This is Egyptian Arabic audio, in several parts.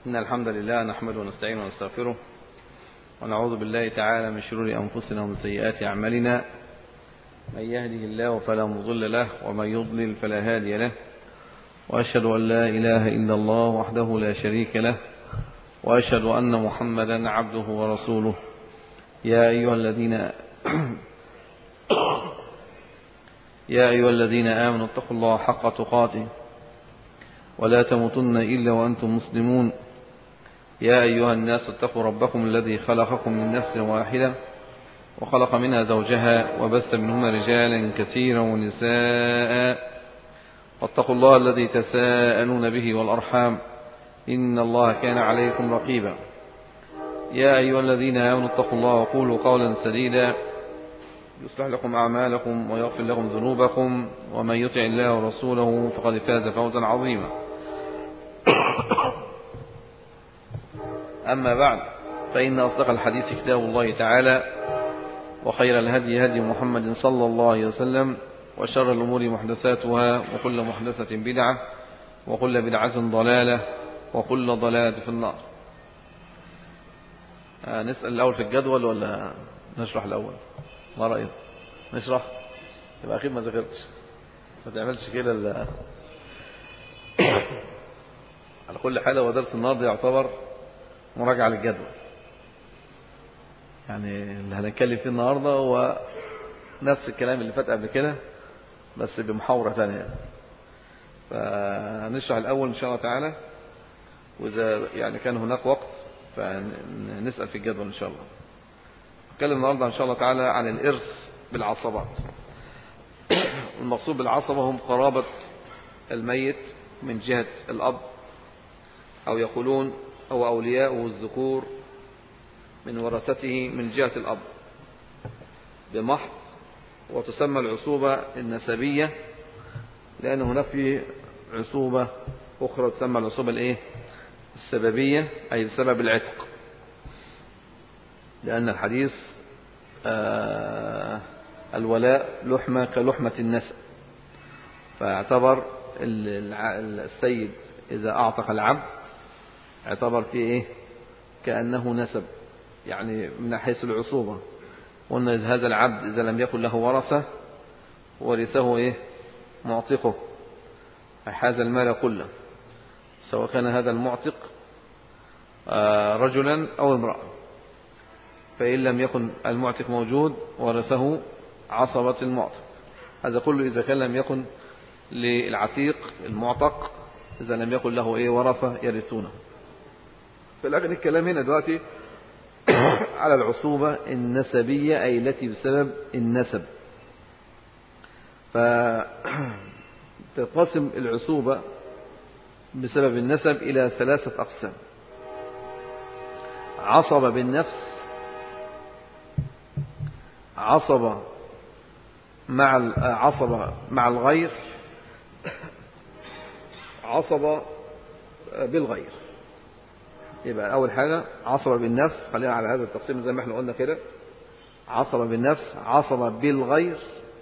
إن الحمد لله نحمده ونستعينه ونستغفره ونعوذ بالله تعالى من شرور أنفسنا ومن سيئات أعمالنا من يهده الله فلا مضل له ومن يضلل فلا هادي له وأشهد أن لا إله إلا الله وحده لا شريك له وأشهد أن محمدا عبده ورسوله يا أيها الذين يا أيها الذين آمنوا اتقوا الله حق تقاته ولا تموتن إلا وأنتم مسلمون يا أيها الناس اتقوا ربكم الذي خلقكم من نفس واحدة وخلق منها زوجها وبث منهما رجالا كثيرا ونساء واتقوا الله الذي تساءلون به والأرحام إن الله كان عليكم رقيبا يا أيها الذين آمنوا اتقوا الله وقولوا قولا سديدا يصلح لكم أعمالكم ويغفر لكم ذنوبكم ومن يطع الله ورسوله فقد فاز فوزا عظيما أما بعد فإن أصدق الحديث كتاب الله تعالى وخير الهدي هدي محمد صلى الله عليه وسلم وشر الأمور محدثاتها وكل محدثة بدعة وكل بدعة ضلالة وكل ضلالة في النار آه نسأل الأول في الجدول ولا نشرح الأول ما رأيك نشرح يبقى أخير ما ذاكرتش ما تعملش كده ال... على كل حال هو درس النهارده يعتبر مراجعة للجدول يعني اللي هنتكلم فيه النهارده هو نفس الكلام اللي فات قبل كده بس بمحاورة ثانية فهنشرح الأول إن شاء الله تعالى وإذا يعني كان هناك وقت فنسأل في الجدول إن شاء الله نتكلم النهارده إن شاء الله تعالى عن الإرث بالعصبات المقصود بالعصبة هم قرابة الميت من جهة الأب أو يقولون أو أولياءه الذكور من ورثته من جهة الأب بمحض وتسمى العصوبة النسبية لأن هناك في عصوبة أخرى تسمى العصوبة الإيه؟ السببية أي بسبب العتق لأن الحديث آه الولاء لحمة كلحمة النسب فاعتبر السيد إذا أعتق العبد اعتبر فيه إيه كأنه نسب يعني من حيث العصوبة قلنا هذا العبد إذا لم يكن له ورثة ورثه إيه معتقه حاز المال كله سواء كان هذا المعتق آه رجلا أو امرأة فإن لم يكن المعتق موجود ورثه عصبة المعتق هذا كله إذا كان لم يكن للعتيق المعتق إذا لم يكن له إيه ورثة يرثونه فلكن الكلام هنا دلوقتي على العصوبة النسبية أي التي بسبب النسب فتقسم العصوبة بسبب النسب إلى ثلاثة أقسام عصبة بالنفس عصبة مع عصبة مع الغير عصبة بالغير يبقى أول حاجة عصبة بالنفس خلينا على هذا التقسيم زي ما احنا قلنا كده عصبة بالنفس عصبة بالغير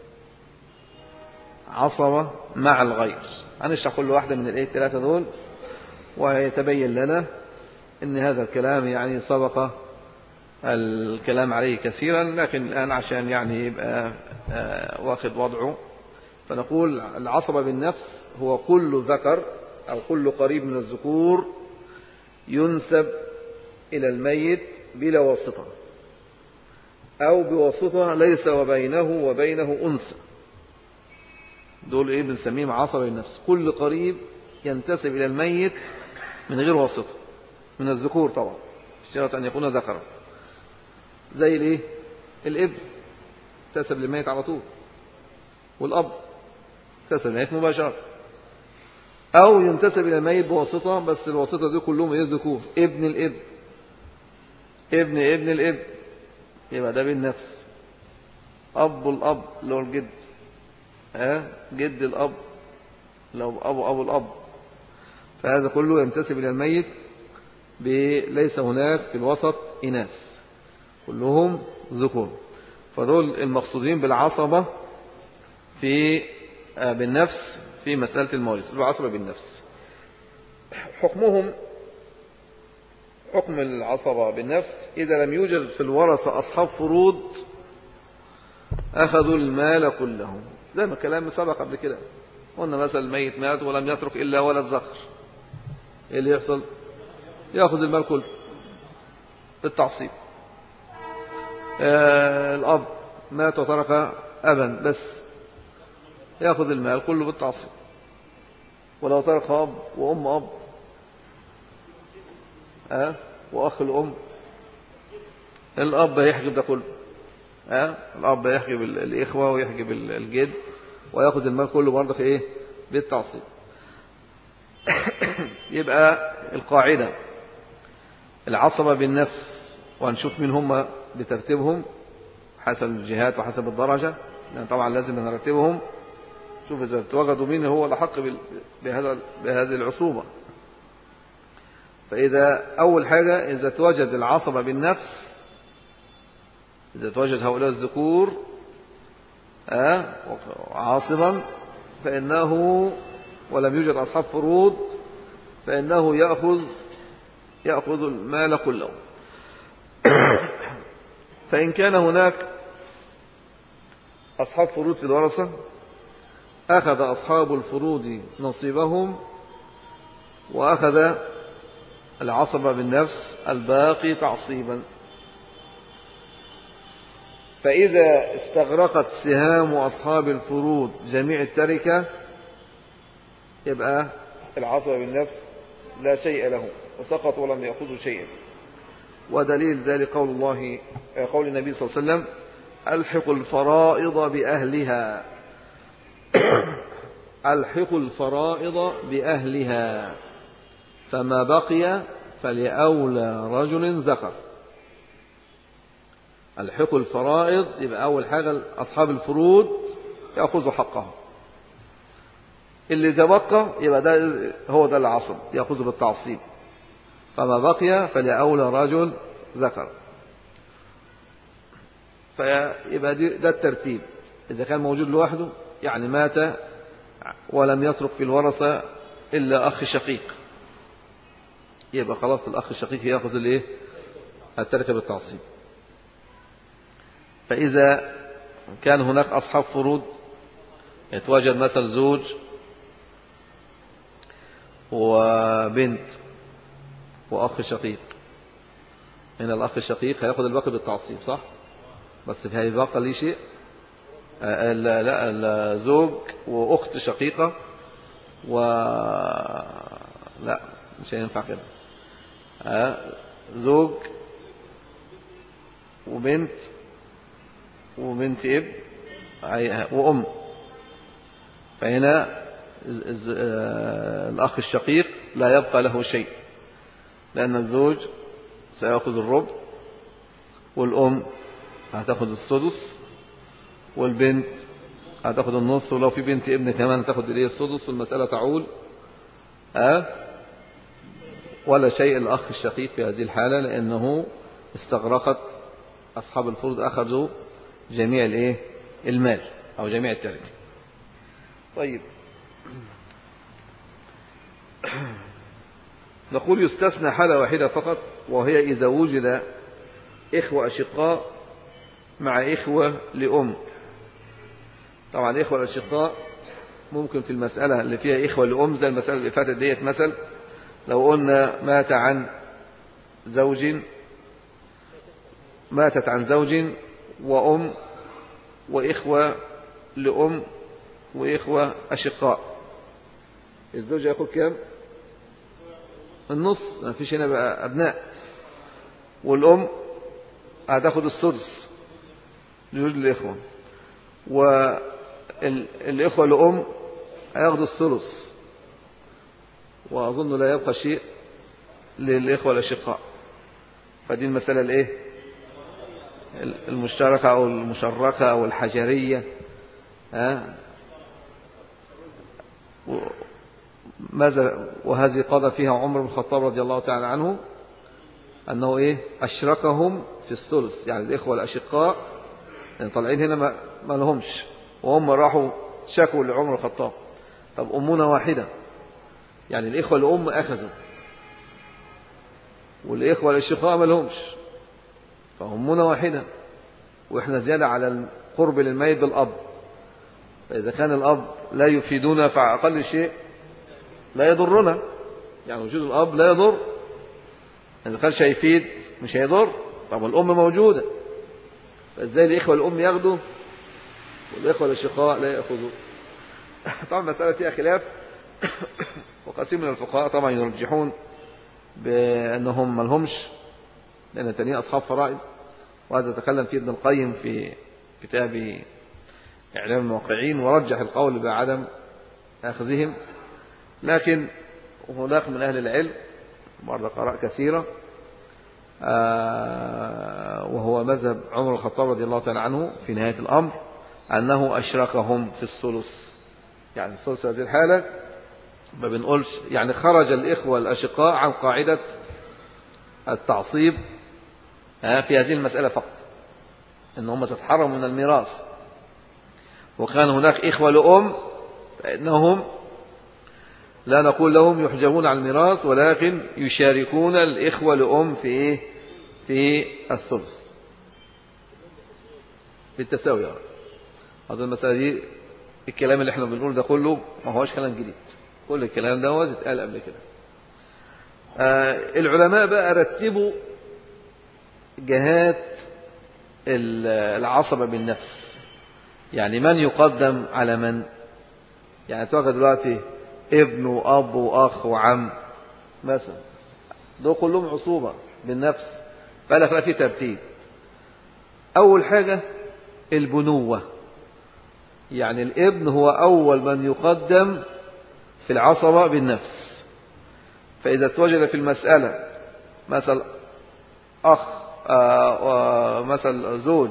عصبة مع الغير هنشرح كل واحدة من الايه الثلاثة دول ويتبين لنا ان هذا الكلام يعني سبق الكلام عليه كثيرا لكن الآن عشان يعني يبقى واخد وضعه فنقول العصبة بالنفس هو كل ذكر أو كل قريب من الذكور ينسب إلى الميت بلا واسطة أو بواسطة ليس وبينه وبينه أنثى دول إيه بنسميهم عصبة بالنفس كل قريب ينتسب إلى الميت من غير واسطة من الذكور طبعا اشترط أن يكون ذكرا زي الايه الابن تسب للميت على طول والاب تسب للميت مباشرة او ينتسب الى الميت بواسطة بس الواسطة دي كلهم ايه ذكور ابن الابن ابن ابن الابن يبقى ده بالنفس اب الاب اللي هو الجد ها جد الاب لو ابو ابو الاب فهذا كله ينتسب الى الميت ليس هناك في الوسط اناث كلهم ذكور فدول المقصودين بالعصبة في بالنفس في مسألة المواريث العصبة بالنفس حكمهم حكم العصبة بالنفس إذا لم يوجد في الورثة أصحاب فروض أخذوا المال كله زي ما الكلام سبق قبل كده قلنا مثلا الميت مات ولم يترك إلا ولد ذكر إيه اللي يحصل يأخذ المال كله بالتعصيب آه الأب مات وترك أبا بس يأخذ المال كله بالتعصيب ولو ترك أب وأم أب أه؟ وأخ الأم الأب هيحجب ده كله أه؟ الأب هيحجب الإخوة ويحجب الجد ويأخذ المال كله برضك إيه بالتعصيب يبقى القاعدة العصبة بالنفس وهنشوف من هم بترتيبهم حسب الجهات وحسب الدرجة لأن طبعا لازم نرتبهم شوف إذا توجدوا مين هو الأحق بهذا بهذه العصوبة فإذا أول حاجة إذا توجد العصبة بالنفس إذا توجد هؤلاء الذكور آه عاصبا فإنه ولم يوجد أصحاب فروض فإنه يأخذ يأخذ المال كله فإن كان هناك أصحاب فروض في الورثة أخذ أصحاب الفروض نصيبهم وأخذ العصبة بالنفس الباقي تعصيبا فإذا استغرقت سهام أصحاب الفروض جميع التركة يبقى العصبة بالنفس لا شيء له وسقطوا ولم يأخذوا شيئا ودليل ذلك قول الله قول النبي صلى الله عليه وسلم ألحقوا الفرائض بأهلها ألحقوا الفرائض بأهلها فما بقي فلأولى رجل ذكر الحقوا الفرائض يبقى أول حاجة أصحاب الفروض يأخذوا حقهم اللي تبقى يبقى ده هو ده العصب يأخذ بالتعصيب فما بقي فلأولى رجل ذكر فيبقى ده الترتيب إذا كان موجود لوحده يعني مات ولم يترك في الورثة إلا أخ شقيق يبقى خلاص الأخ الشقيق يأخذ الإيه التركة بالتعصيب فإذا كان هناك أصحاب فروض يتواجد مثل زوج وبنت وأخ شقيق هنا الأخ الشقيق هياخد الباقي بالتعصيب صح بس في هيبقى ليه شيء لا لا زوج وأخت شقيقة و لا مش هينفع كده زوج وبنت وبنت اب وأم فهنا الأخ الشقيق لا يبقى له شيء لأن الزوج سيأخذ الربع والأم هتاخد السدس والبنت هتاخد النص ولو في بنت ابن كمان هتاخد الايه السدس والمسألة تعول أه ولا شيء الأخ الشقيق في هذه الحالة لأنه استغرقت أصحاب الفروض أخذوا جميع الايه المال أو جميع التركة طيب نقول يستثنى حالة واحدة فقط وهي إذا وجد إخوة أشقاء مع إخوة لأم طبعا الإخوة الأشقاء ممكن في المسألة اللي فيها إخوة لأم زي المسألة اللي فاتت ديت مثل لو قلنا مات عن زوج ماتت عن زوج وأم وإخوة لأم وإخوة أشقاء الزوج يأخذ كام النص ما فيش هنا بقى أبناء والأم هتاخد السدس لولد الإخوة والإخوة لأم هياخدوا الثلث وأظن لا يبقى شيء للإخوة الأشقاء فدي المسألة الإيه المشتركة أو المشركة أو الحجرية ها ماذا وهذه قضى فيها عمر بن الخطاب رضي الله تعالى عنه أنه إيه أشركهم في الثلث يعني الإخوة الأشقاء يعني طالعين هنا ما, ما لهمش وهم راحوا شكوا لعمر الخطاب طب أمنا واحدة يعني الإخوة الأم أخذوا والإخوة الأشقاء ما لهمش فهمنا واحدة وإحنا زيادة على القرب للميت بالأب فإذا كان الأب لا يفيدنا فأقل شيء لا يضرنا يعني وجود الأب لا يضر إذا كان هيفيد مش هيضر طب الأم موجودة فإزاي الإخوة الأم ياخدوا والإخوة الأشقاء لا يأخذوا طبعا مسألة فيها خلاف وقسيم من الفقهاء طبعا يرجحون بأنهم ما لهمش لأن التانيين أصحاب فرائض وهذا تكلم فيه ابن القيم في كتاب إعلام الموقعين ورجح القول بعدم أخذهم لكن هناك من أهل العلم برضه قراء كثيرة آه، وهو مذهب عمر الخطاب رضي الله تعالى عنه في نهاية الأمر أنه أشركهم في الثلث يعني الثلث هذه الحالة ما بنقولش يعني خرج الإخوة الأشقاء عن قاعدة التعصيب آه، في هذه المسألة فقط إن هم ستحرموا من الميراث وكان هناك إخوة لأم فإنهم لا نقول لهم يحجبون عن الميراث ولكن يشاركون الإخوة لأم في إيه؟ في الثلث في التساوي هذا المسألة دي الكلام اللي احنا بنقول ده كله ما هوش كلام جديد كل الكلام ده اتقال قبل كده آه العلماء بقى رتبوا جهات العصبة بالنفس يعني من يقدم على من يعني توقع دلوقتي ابن وأب وأخ وعم مثلا دول كلهم عصوبة بالنفس فقال لا في ترتيب أول حاجة البنوة يعني الابن هو أول من يقدم في العصبة بالنفس فإذا توجد في المسألة مثل أخ آه مثل زوج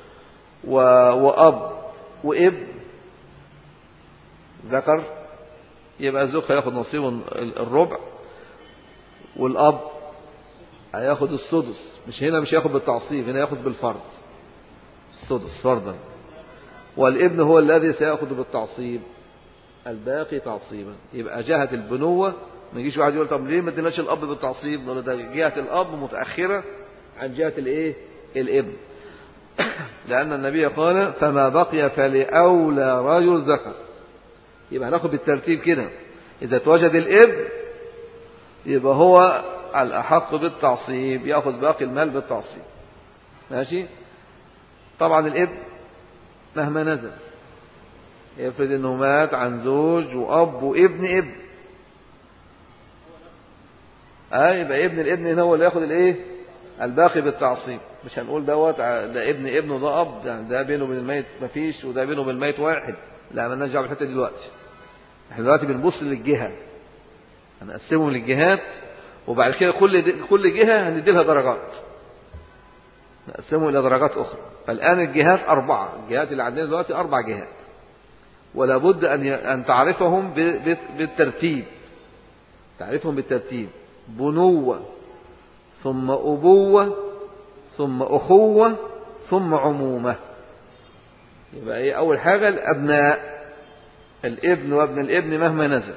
وأب وابن ذكر يبقى الزوج هياخد نصيبه الربع والأب هياخد السدس مش هنا مش هياخد بالتعصيب هنا ياخذ بالفرض السدس فرضا والابن هو الذي سيأخذ بالتعصيب الباقي تعصيبا يبقى جهة البنوة ما يجيش واحد يقول طب ليه ما اديناش الأب بالتعصيب نقول ده جهة الأب متأخرة عن جهة الإيه الابن لأن النبي قال فما بقي فلأولى رجل ذكر يبقى هناخد بالترتيب كده إذا توجد الابن يبقى هو الأحق بالتعصيب يأخذ باقي المال بالتعصيب ماشي طبعا الابن مهما نزل يفرض انه مات عن زوج واب وابن ابن اه يبقى ابن الابن هو اللي ياخد الايه الباقي بالتعصيب مش هنقول دوت ده ابن ابنه ده اب يعني ده بينه وبين الميت مفيش وده بينه وبين الميت واحد لا ما نرجع بالحته دي دلوقتي احنا دلوقتي بنبص للجهه هنقسمهم للجهات وبعد كده كل كل جهه هندي لها درجات نقسمه الى درجات اخرى فالان الجهات اربعه الجهات اللي عندنا دلوقتي اربع جهات ولا بد ان ان تعرفهم بالترتيب تعرفهم بالترتيب بنوه ثم ابوه ثم اخوه ثم عمومه يبقى ايه اول حاجه الابناء الابن وابن الابن مهما نزل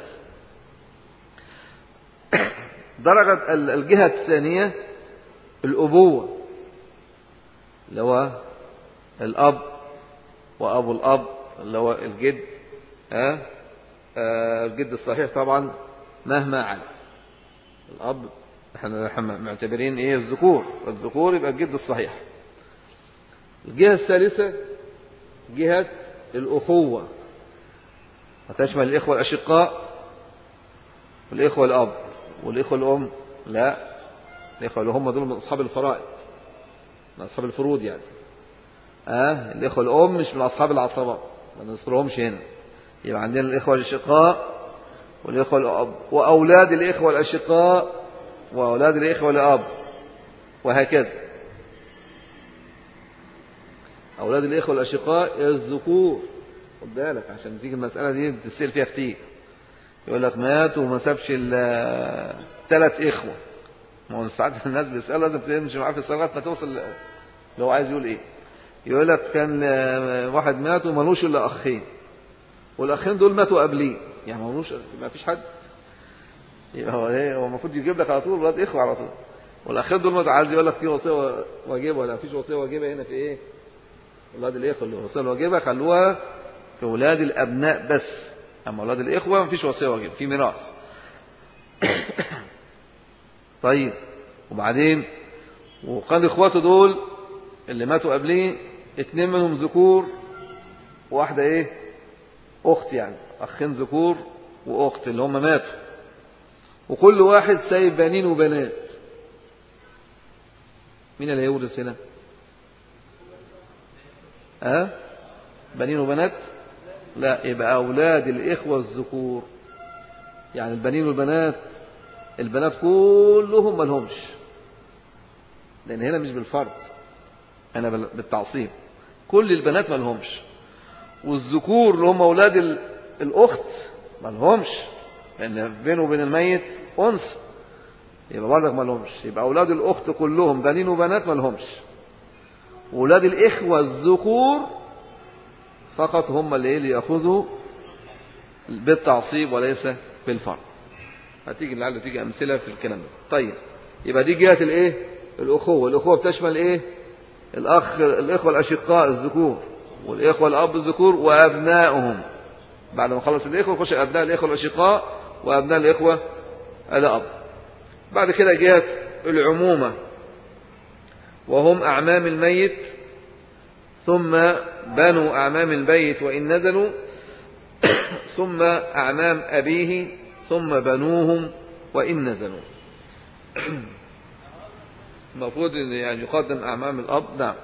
درجة الجهة الثانية الأبوة اللي هو الأب وأبو الأب اللي هو الجد ها آه الجد الصحيح طبعا مهما على الأب احنا معتبرين ايه الذكور الذكور يبقى الجد الصحيح الجهة الثالثة جهة الأخوة وتشمل الإخوة الأشقاء والإخوة الأب والإخوة الأم لا الإخوة اللي هم دول من أصحاب الفرائض من أصحاب الفروض يعني آه الإخوة الأم مش من أصحاب العصبات ما نذكرهمش هنا يبقى عندنا الإخوة الأشقاء والإخوة الأب وأولاد الإخوة الأشقاء وأولاد الإخوة الأب وهكذا أولاد الإخوة الأشقاء الذكور خد بالك عشان تيجي المسألة دي بتسأل فيها كتير يقول لك مات وما سابش الا ثلاث إخوة ما هو ساعات الناس بيسأل لازم تمشي معاه في الصلاة ما توصل لو عايز يقول إيه يقول لك كان واحد مات ومالوش إلا أخين والأخين دول ماتوا قبليه يعني مالوش ما فيش حد يبقى هو ايه هو المفروض يجيب لك على طول ولاد إخوة على طول والأخير دول عايز يقول لك في وصية واجبة ولا فيش وصية واجبة هنا في إيه أولاد الإخوة اللي الوصية الواجبة خلوها في أولاد الأبناء بس أما أولاد الإخوة مفيش وصية واجبة في ميراث طيب وبعدين وقال إخواته دول اللي ماتوا قبليه اتنين منهم ذكور وواحدة إيه أخت يعني أخين ذكور وأخت اللي هم ماتوا وكل واحد سايب بنين وبنات مين اللي هيورث هنا ها أه؟ بنين وبنات لا يبقى أولاد الإخوة الذكور يعني البنين والبنات البنات كلهم ما لهمش لأن هنا مش بالفرض أنا بالتعصيب كل البنات ما لهمش والذكور اللي هم أولاد الأخت ما لهمش لأن بينه وبين الميت أنثى يبقى برضك ما لهمش يبقى أولاد الأخت كلهم بنين وبنات ما لهمش أولاد الإخوة الذكور فقط هم اللي, اللي يأخذوا بالتعصيب وليس بالفرض هتيجي لعله تيجي أمثلة في الكلام ده طيب يبقى دي جهة الإيه الأخوة الأخوة بتشمل إيه الأخ الإخوة الأشقاء الذكور والإخوة الأب الذكور وأبنائهم بعد ما خلص الإخوة يخش أبناء الإخوة الأشقاء وأبناء الإخوة الأب بعد كده جهة العمومة وهم أعمام الميت ثم بنو أعمام البيت وإن نزلوا ثم أعمام أبيه ثم بنوهم وإن نزلوا المفروض أن يعني يقدم أعمام الأب نعم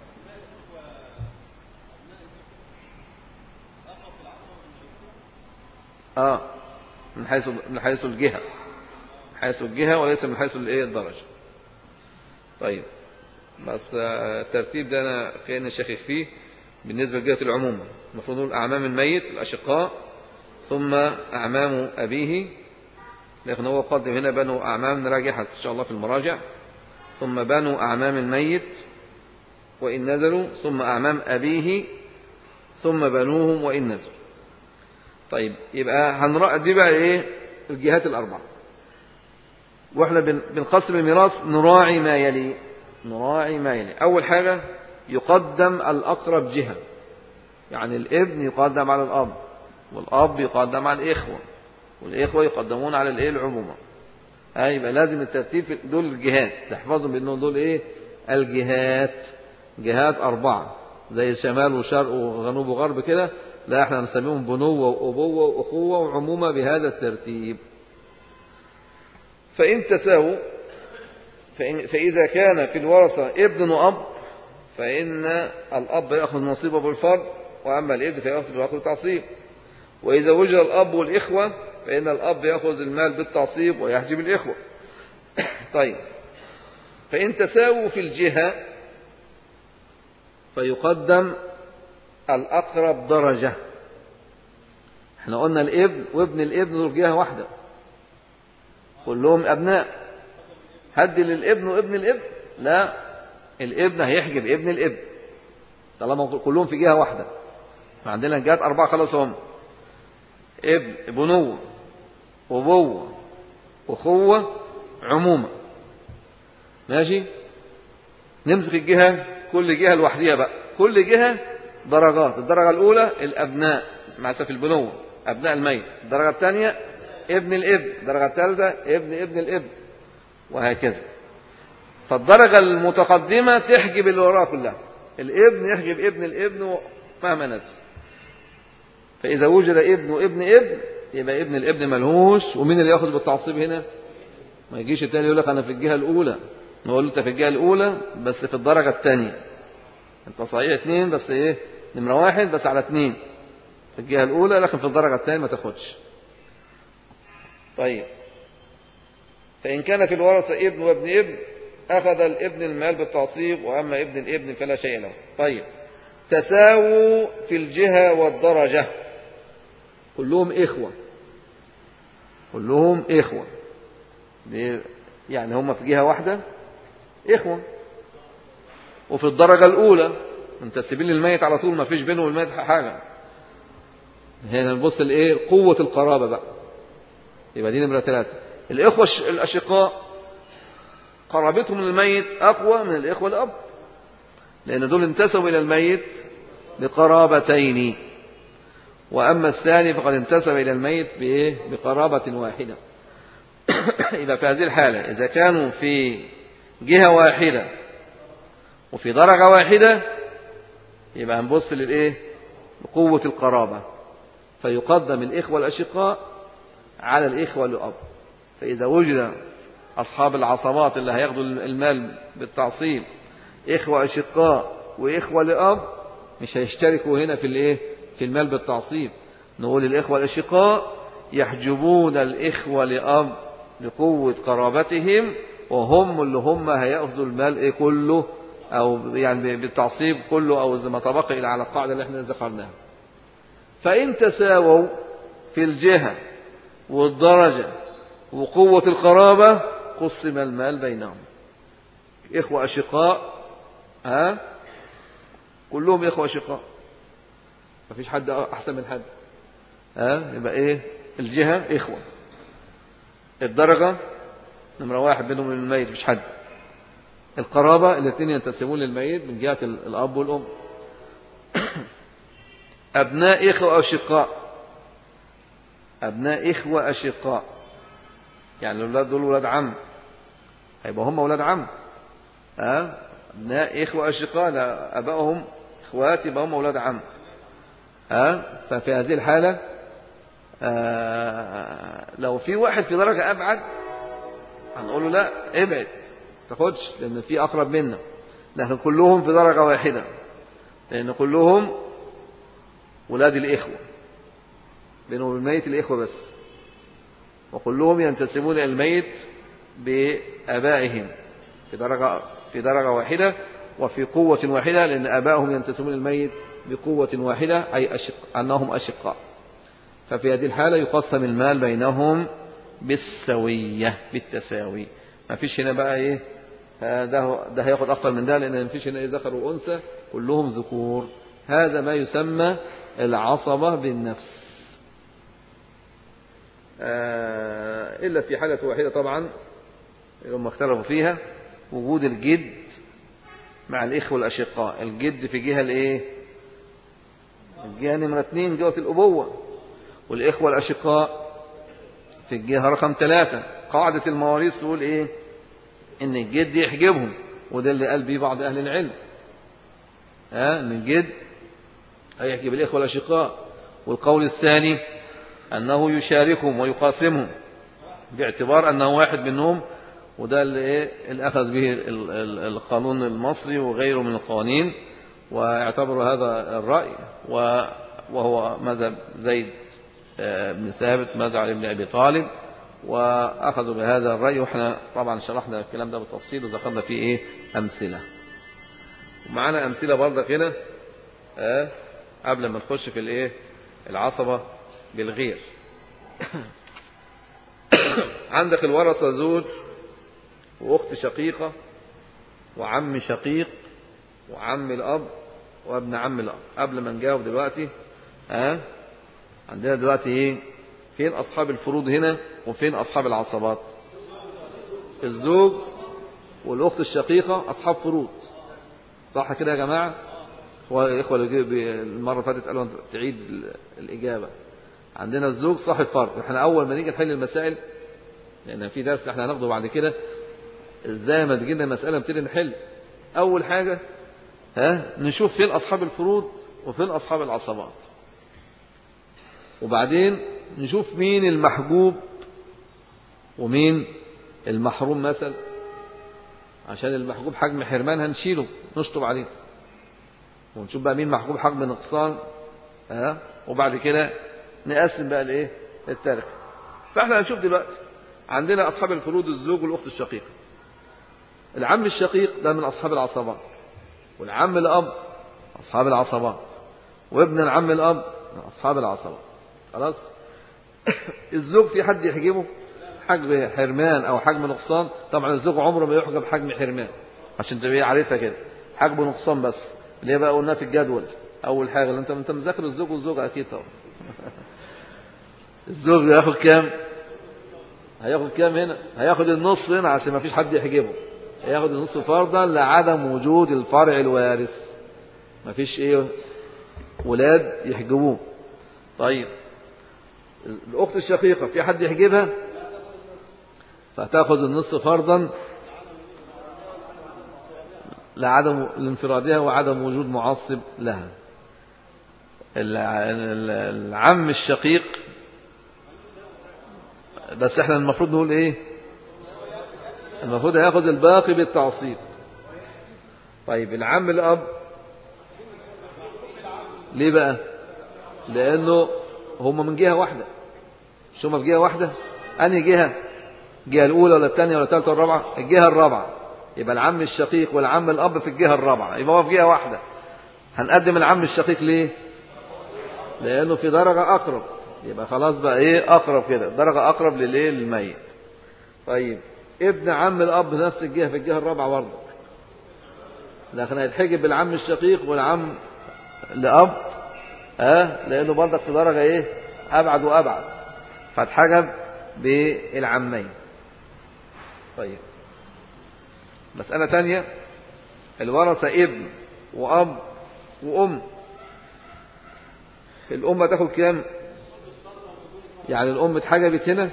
آه من حيث من حيث الجهة من حيث الجهة وليس من حيث الايه الدرجة طيب بس الترتيب ده أنا كأن شاكك فيه بالنسبة لجهة العموم المفروض نقول أعمام الميت الأشقاء ثم أعمام أبيه لكن هو قدم هنا بنو أعمام نراجعها إن شاء الله في المراجع ثم بنو أعمام الميت وإن نزلوا ثم أعمام أبيه ثم بنوهم وإن نزلوا طيب يبقى هنرأى دي بقى إيه الجهات الأربعة وإحنا بنقسم الميراث نراعي ما يلي نراعي ما يلي أول حاجة يقدم الأقرب جهة يعني الابن يقدم على الأب والأب يقدم على الإخوة والإخوة يقدمون على الإيه العمومة أي يبقى لازم الترتيب في دول الجهات تحفظهم بأنهم دول إيه الجهات جهات أربعة زي شمال وشرق وجنوب وغرب كده لا احنا هنسميهم بنوة وأبوة وأخوة وعمومة بهذا الترتيب فإن تساووا فإن فإذا كان في الورثة ابن وأب فإن الأب يأخذ نصيبه بالفرض وأما الابن فيأخذ بالأخذ بالتعصيب وإذا وجد الأب والإخوة فإن الأب يأخذ المال بالتعصيب ويحجب الإخوة طيب فإن تساووا في الجهة فيقدم الأقرب درجة احنا قلنا الابن وابن الابن دول جهة واحدة كلهم أبناء هدي للابن وابن الابن لا الابن هيحجب ابن الابن طالما كلهم في جهة واحدة عندنا جهات أربعة خلاص هم ابن بنوة أبوة أخوة عمومة ماشي نمسك الجهة كل جهة لوحديها بقى كل جهة درجات الدرجة الأولى الأبناء مع في البنوة أبناء الميت الدرجة الثانية ابن الابن الدرجة الثالثة ابن ابن الابن وهكذا فالدرجة المتقدمة تحجب اللي وراها كلها الابن يحجب ابن الابن مهما نزل فإذا وجد ابن وابن ابن يبقى ابن الابن ملهوش ومين اللي ياخذ بالتعصيب هنا ما يجيش التاني يقول لك أنا في الجهة الأولى نقول له أنت في الجهة الأولى بس في الدرجة الثانية أنت صحيح اثنين بس إيه نمرة واحد بس على اثنين في الجهة الأولى لكن في الدرجة الثانية ما تاخدش طيب فإن كان في الورثة ابن وابن ابن أخذ الابن المال بالتعصيب وأما ابن الابن فلا شيء له طيب تساووا في الجهة والدرجة كلهم إخوة كلهم إخوة يعني هم في جهة واحدة إخوة وفي الدرجة الأولى منتسبين للميت على طول ما فيش بينه والميت حاجة هنا نبص لإيه قوة القرابة بقى يبقى دي نمرة ثلاثة الإخوة الأشقاء قرابتهم للميت أقوى من الإخوة الأب لأن دول انتسبوا إلى الميت بقرابتين وأما الثاني فقد انتسب إلى الميت بإيه؟ بقرابة واحدة إذا في هذه الحالة إذا كانوا في جهة واحدة وفي درجة واحدة يبقى هنبص للإيه لقوة القرابة فيقدم الإخوة الأشقاء على الإخوة الأب فإذا وجد أصحاب العصبات اللي هياخدوا المال بالتعصيب إخوة أشقاء وإخوة لأب مش هيشتركوا هنا في الإيه في المال بالتعصيب نقول الإخوة الأشقاء يحجبون الإخوة لأب لقوة قرابتهم وهم اللي هم هيأخذوا المال إيه كله أو يعني بالتعصيب كله أو زي ما طبق إلى على القاعدة اللي احنا ذكرناها فإن تساووا في الجهة والدرجة وقوة القرابة قسم المال بينهم إخوة أشقاء ها كلهم إخوة أشقاء مفيش حد أحسن من حد ها يبقى إيه الجهة إخوة الدرجة نمرة واحد بينهم الميت مش حد القرابة الاثنين ينتسبون للميت من جهة الأب والأم أبناء إخوة أشقاء أبناء إخوة أشقاء يعني الأولاد دول ولاد عم هيبقى هم ولاد عم أه؟ أبناء إخوة أشقاء لا أبائهم إخوات يبقى هم ولاد عم أه؟ ففي هذه الحالة أه لو في واحد في درجة أبعد هنقول له لا ابعد تاخدش لأن في أقرب منا لكن كلهم في درجة واحدة لأن كلهم ولاد الإخوة بينهم الميت الإخوة بس وكلهم ينتسبون إلى الميت بآبائهم في درجة في درجة واحدة وفي قوة واحدة لأن آبائهم ينتسبون الميت بقوة واحدة أي أشق أنهم أشقاء ففي هذه الحالة يقسم المال بينهم بالسوية بالتساوي ما فيش هنا بقى إيه ده ده هياخد أكتر من ده لأن ما فيش هنا إيه ذكر وأنثى كلهم ذكور هذا ما يسمى العصبة بالنفس إلا في حالة واحدة طبعا هم اختلفوا فيها وجود الجد مع الإخوة الأشقاء الجد في جهة الإيه الجهة نمرة اثنين جهة الأبوة والإخوة الأشقاء في الجهة رقم ثلاثة قاعدة المواريث تقول إيه إن الجد يحجبهم وده اللي قال بيه بعض أهل العلم ها من الجد هيحجب الإخوة الأشقاء والقول الثاني أنه يشاركهم ويقاسمهم باعتبار أنه واحد منهم وده اللي, إيه اللي أخذ به القانون المصري وغيره من القوانين واعتبروا هذا الرأي وهو مذهب زيد بن ثابت مذهب ابن أبي طالب وأخذوا بهذا الرأي وإحنا طبعا شرحنا الكلام ده بالتفصيل وذكرنا فيه إيه أمثلة ومعنا أمثلة برضك هنا أه قبل ما نخش في الإيه العصبة بالغير عندك الورثة زوج وأخت شقيقة وعم شقيق وعم الأب وابن عم الأب قبل ما نجاوب دلوقتي ها أه؟ عندنا دلوقتي ايه فين أصحاب الفروض هنا وفين أصحاب العصبات الزوج والأخت الشقيقة أصحاب فروض صح كده يا جماعة وإخوة المرة اللي فاتت قالوا تعيد الإجابة عندنا الزوج صاحب فرض احنا أول ما نيجي نحل المسائل لأن في درس احنا هناخده بعد كده ازاي ما تجي لنا مسألة نبتدي نحل أول حاجة ها نشوف فين أصحاب الفروض وفين أصحاب العصبات وبعدين نشوف مين المحجوب ومين المحروم مثلا عشان المحجوب حجم حرمان هنشيله نشطب عليه ونشوف بقى مين محجوب حجم نقصان ها وبعد كده نقسم بقى الايه التركه فاحنا هنشوف دلوقتي عندنا اصحاب الفروض الزوج والاخت الشقيقه العم الشقيق ده من اصحاب العصبات والعم الاب اصحاب العصبات وابن العم الاب من اصحاب العصبات خلاص الزوج في حد يحجبه حجم حرمان او حجم نقصان طبعا الزوج عمره ما يحجب حجم حرمان عشان تبقى عارفها كده حجم نقصان بس اللي بقى قلناه في الجدول اول حاجه اللي انت انت مذاكر الزوج والزوجه اكيد طبعا الزوج هياخد كام هياخد كام هنا هياخد النص هنا عشان ما فيش حد يحجبه ياخد النصف فرضا لعدم وجود الفرع الوارث مفيش ايه ولاد يحجبوه طيب الأخت الشقيقة في حد يحجبها فتأخذ النصف فرضا لعدم لانفرادها وعدم وجود معصب لها العم الشقيق بس احنا المفروض نقول ايه المفروض هياخذ الباقي بالتعصيب طيب العم الاب ليه بقى لانه هم من جهه واحده مش هم في جهه واحده انهي جهه الجهه الاولى ولا الثانيه ولا الثالثه ولا الرابعه الجهه الرابعه يبقى العم الشقيق والعم الاب في الجهه الرابعه يبقى هو في جهه واحده هنقدم العم الشقيق ليه لانه في درجه اقرب يبقى خلاص بقى ايه اقرب كده درجه اقرب للايه للميت طيب ابن عم الاب نفس الجهه في الجهه الرابعه برضه لكن هيتحجب بالعم الشقيق والعم لاب ها أه؟ لانه برضك في درجه ايه ابعد وابعد فاتحجب بالعمين طيب مسألة تانية الورثة ابن وأب وأم الأم تاخد كام يعني الأم اتحجبت هنا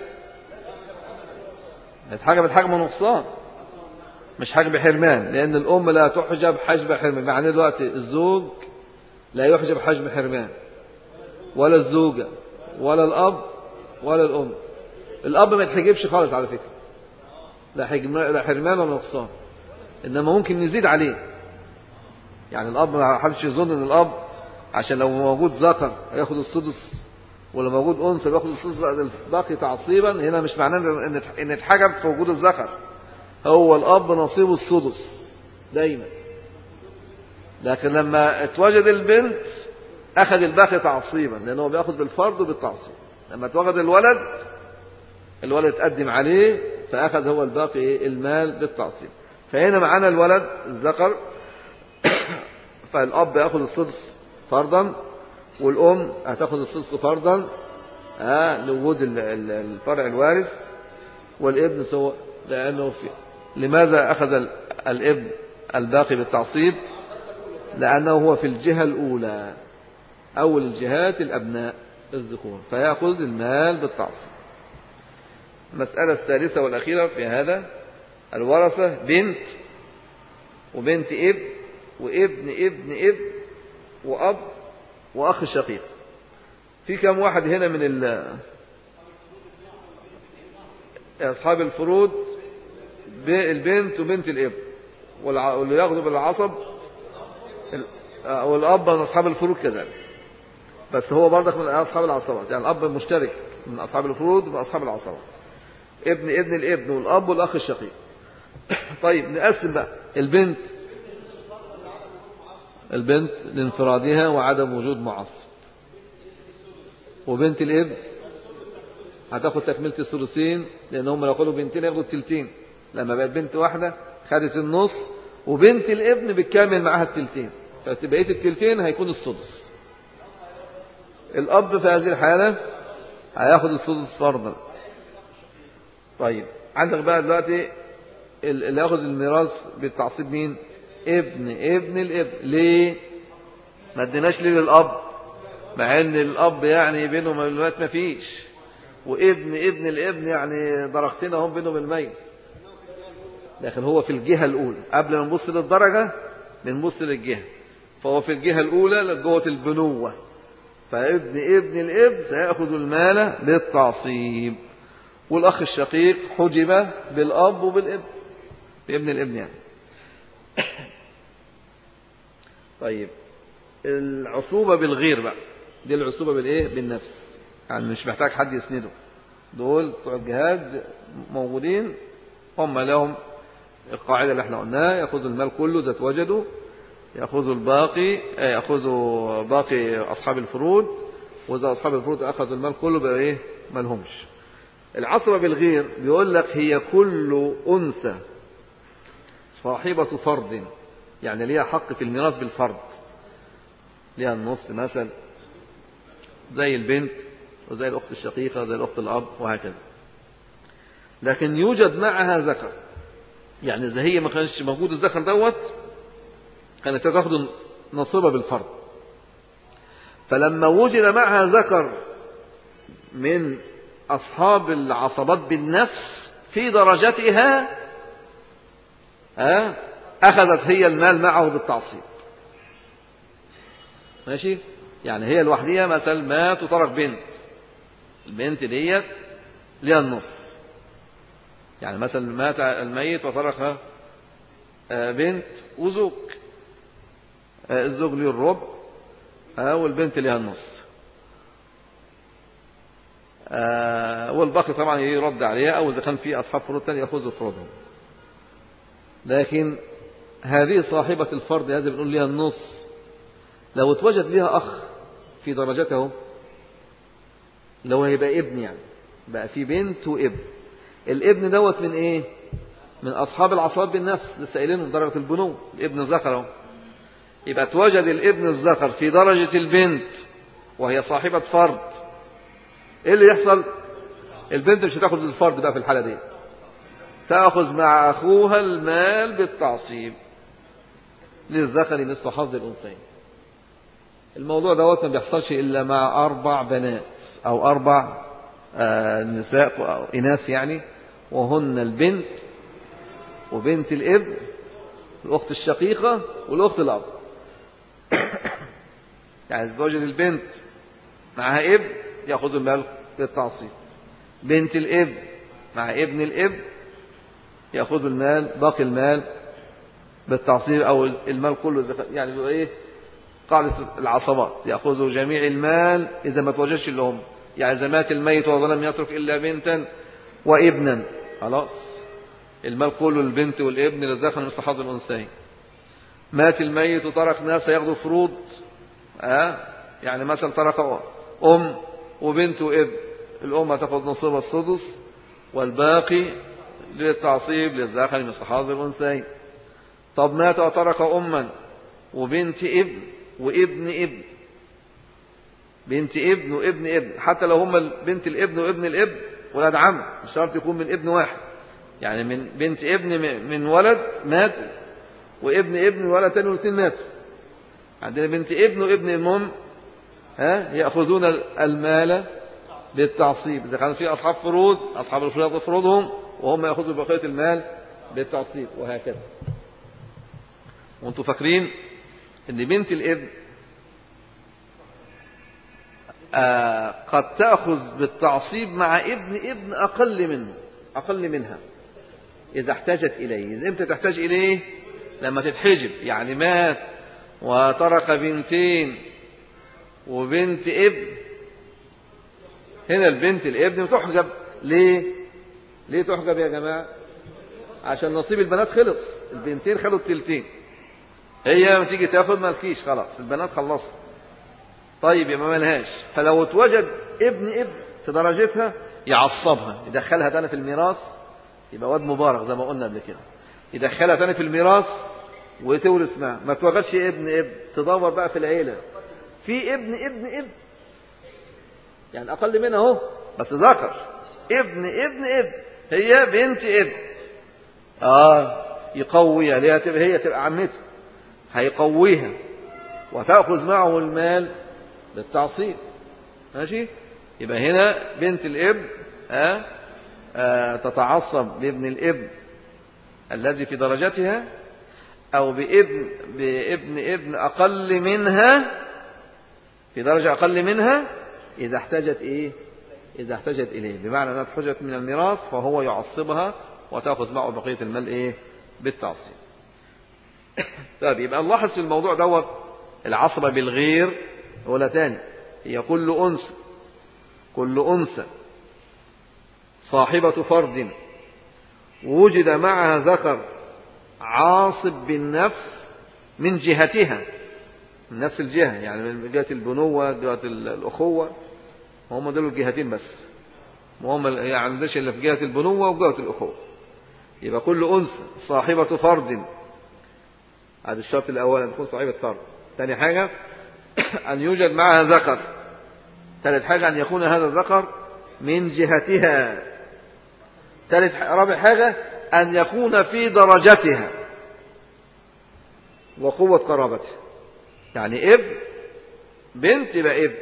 اتحجبت حجم نقصان مش حجب حرمان لأن الأم لا تحجب حجب حرمان معنى دلوقتي الزوج لا يحجب حجب حرمان ولا الزوجة ولا الأب ولا الأم الأب ما يتحجبش خالص على فكرة لا حرمان ولا نقصان إنما ممكن نزيد عليه يعني الأب ما حدش يظن إن الأب عشان لو موجود ذكر هياخد السدس ولو موجود أنثى بياخد السدس باقي تعصيبا هنا مش معناه إن إن اتحجب في وجود الذكر هو الأب نصيبه السدس دايما لكن لما اتوجد البنت أخذ الباقي تعصيبا لأنه بيأخذ بالفرض وبالتعصيب لما اتوجد الولد الولد تقدم عليه فأخذ هو الباقي المال بالتعصيب فهنا معانا الولد الذكر فالأب يأخذ السدس فرضا والأم هتأخذ السدس فرضا آه لوجود الفرع الوارث والابن سواء لأنه في لماذا أخذ الابن الباقي بالتعصيب لأنه هو في الجهة الأولى أول الجهات الأبناء الذكور فيأخذ المال بالتعصيب المسألة الثالثة والأخيرة في هذا الورثة بنت وبنت اب وابن ابن اب وأب وأخ شقيق في كم واحد هنا من ال أصحاب الفروض البنت وبنت الاب واللي ياخذوا بالعصب والأب من أصحاب الفروض كذلك بس هو برضك من أصحاب العصبات يعني الأب مشترك من أصحاب الفروض ومن أصحاب العصبات ابن ابن الابن والأب والأخ الشقيق طيب نقسم بقى البنت البنت لانفرادها وعدم وجود معصب وبنت الابن هتاخد تكملة الثلثين لأن هم لو قالوا بنتين ياخدوا التلتين لما بقت بنت واحدة خدت النص وبنت الابن بتكمل معاها التلتين فبقية التلتين هيكون السدس الأب في هذه الحالة هياخد السدس فرضا طيب عندك بقى دلوقتي اللي ياخد الميراث بالتعصيب مين ابن ابن الابن ليه ما اديناش ليه للاب مع ان الاب يعني بينهم الميت ما فيش وابن ابن الابن يعني درجتين هم بينهم الميت لكن هو في الجهة الأولى قبل ما نبص للدرجة بنبص للجهة فهو في الجهة الأولى لجوة البنوة فابن ابن الابن سيأخذ المال بالتعصيب والأخ الشقيق حجب بالأب وبالابن بابن الابن يعني طيب العصوبة بالغير بقى دي العصوبة بالإيه بالنفس يعني مش محتاج حد يسنده دول بتوع الجهاد موجودين هم لهم القاعدة اللي احنا قلناها يأخذوا المال كله ذات وجده يأخذوا الباقي يأخذوا باقي أصحاب الفروض وإذا أصحاب الفروض أخذوا المال كله بقى إيه مالهمش العصبة بالغير بيقول لك هي كل أنثى صاحبة فرض يعني ليها حق في الميراث بالفرض ليها النص مثلا زي البنت وزي الأخت الشقيقة زي الأخت الأب وهكذا لكن يوجد معها ذكر يعني إذا هي ما كانش موجود الذكر دوت كانت تاخد نصيبها بالفرض فلما وجد معها ذكر من أصحاب العصبات بالنفس في درجتها أخذت هي المال معه بالتعصيب ماشي يعني هي لوحدها مثلا مات وترك بنت البنت ديت ليها النص يعني مثلا مات الميت وترك آه، بنت وزوج آه، الزوج ليه الربع آه، والبنت ليها النص والباقي طبعا يرد عليها او اذا كان في اصحاب فروض ثانيه ياخذوا فروضهم لكن هذه صاحبة الفرض هذه بنقول لها النص لو اتوجد لها أخ في درجته لو هيبقى ابن يعني بقى في بنت وابن الابن دوت من ايه من اصحاب العصابات بالنفس لسه قايلينهم درجه البنو الابن الذكر اهو يبقى اتوجد الابن الذكر في درجه البنت وهي صاحبه فرض ايه اللي يحصل البنت مش هتاخد الفرض بقى في الحاله دي تاخذ مع اخوها المال بالتعصيب للذكر مثل حظ الانثيين الموضوع دوت ما بيحصلش إلا مع أربع بنات أو أربع آه، نساء أو إناث يعني وهن البنت وبنت الابن الأخت الشقيقة والأخت الأب يعني زوج البنت معها ابن يأخذ المال للتعصيب بنت الابن مع ابن الابن يأخذ المال باقي المال بالتعصيب أو المال كله يعني إيه قاعدة العصبات يأخذوا جميع المال إذا ما توجدش اللي هم يعني إذا مات الميت ولم يترك إلا بنتا وابنا خلاص المال كله البنت والابن للذكر مثل حظ الأنثيين مات الميت وترك ناس ياخذوا فروض أه؟ يعني مثلا ترك أم وبنت وابن الأم هتاخد نصيبها السدس والباقي للتعصيب للذكر مثل حظ الأنثيين طب مات وترك أما وبنت ابن وابن ابن بنت ابن وابن ابن حتى لو هم بنت الابن وابن الابن ولاد عم مش شرط يكون من ابن واحد يعني من بنت ابن من ولد مات وابن ابن ولد تاني والاثنين ماتوا عندنا بنت ابن وابن المهم ها يأخذون المال بالتعصيب إذا كان في أصحاب فروض أصحاب الفروض فروضهم وهم يأخذوا بقية المال بالتعصيب وهكذا وانتم فاكرين ان بنت الابن آه قد تأخذ بالتعصيب مع ابن ابن أقل منه أقل منها إذا احتاجت إليه إذا إمتى تحتاج إليه لما تتحجب يعني مات وترك بنتين وبنت ابن هنا البنت الابن تحجب ليه ليه تحجب يا جماعة عشان نصيب البنات خلص البنتين خدوا التلتين هي لما تيجي تاخد مالكيش خلاص البنات خلصوا طيب يبقى ملهاش فلو اتوجد ابن ابن في درجتها يعصبها يدخلها تاني في الميراث يبقى واد مبارك زي ما قلنا قبل كده يدخلها تاني في الميراث وتورث معه ما توجدش ابن ابن تدور بقى في العيله في ابن ابن ابن يعني اقل منها اهو بس ذكر ابن ابن ابن هي بنت ابن اه يقويها ليه تبقى هي تبقى عمته هيقويها وتأخذ معه المال للتعصيب ماشي يبقى هنا بنت الابن آه آه تتعصب لابن الابن الذي في درجتها أو بابن بابن ابن أقل منها في درجة أقل منها إذا احتاجت إيه إذا احتاجت إليه بمعنى أنها احتاجت من الميراث فهو يعصبها وتأخذ معه بقية المال إيه بالتعصيب طيب يبقى نلاحظ في الموضوع دوت العصبة بالغير ولا تاني هي كل أنثى كل أنثى صاحبة فرد وجد معها ذكر عاصب بالنفس من جهتها من نفس الجهة يعني من جهة البنوة جهة الأخوة هم دول الجهتين بس وهم يعني عندش إلا في جهة البنوة وجهة الأخوة يبقى كل أنثى صاحبة فرد هذا الشرط الأول أن تكون صاحبة فرد ثاني حاجة أن يوجد معها ذكر ثالث حاجة أن يكون هذا الذكر من جهتها ثالث رابع حاجة أن يكون في درجتها وقوة قرابتها يعني ابن بنت يبقى ابن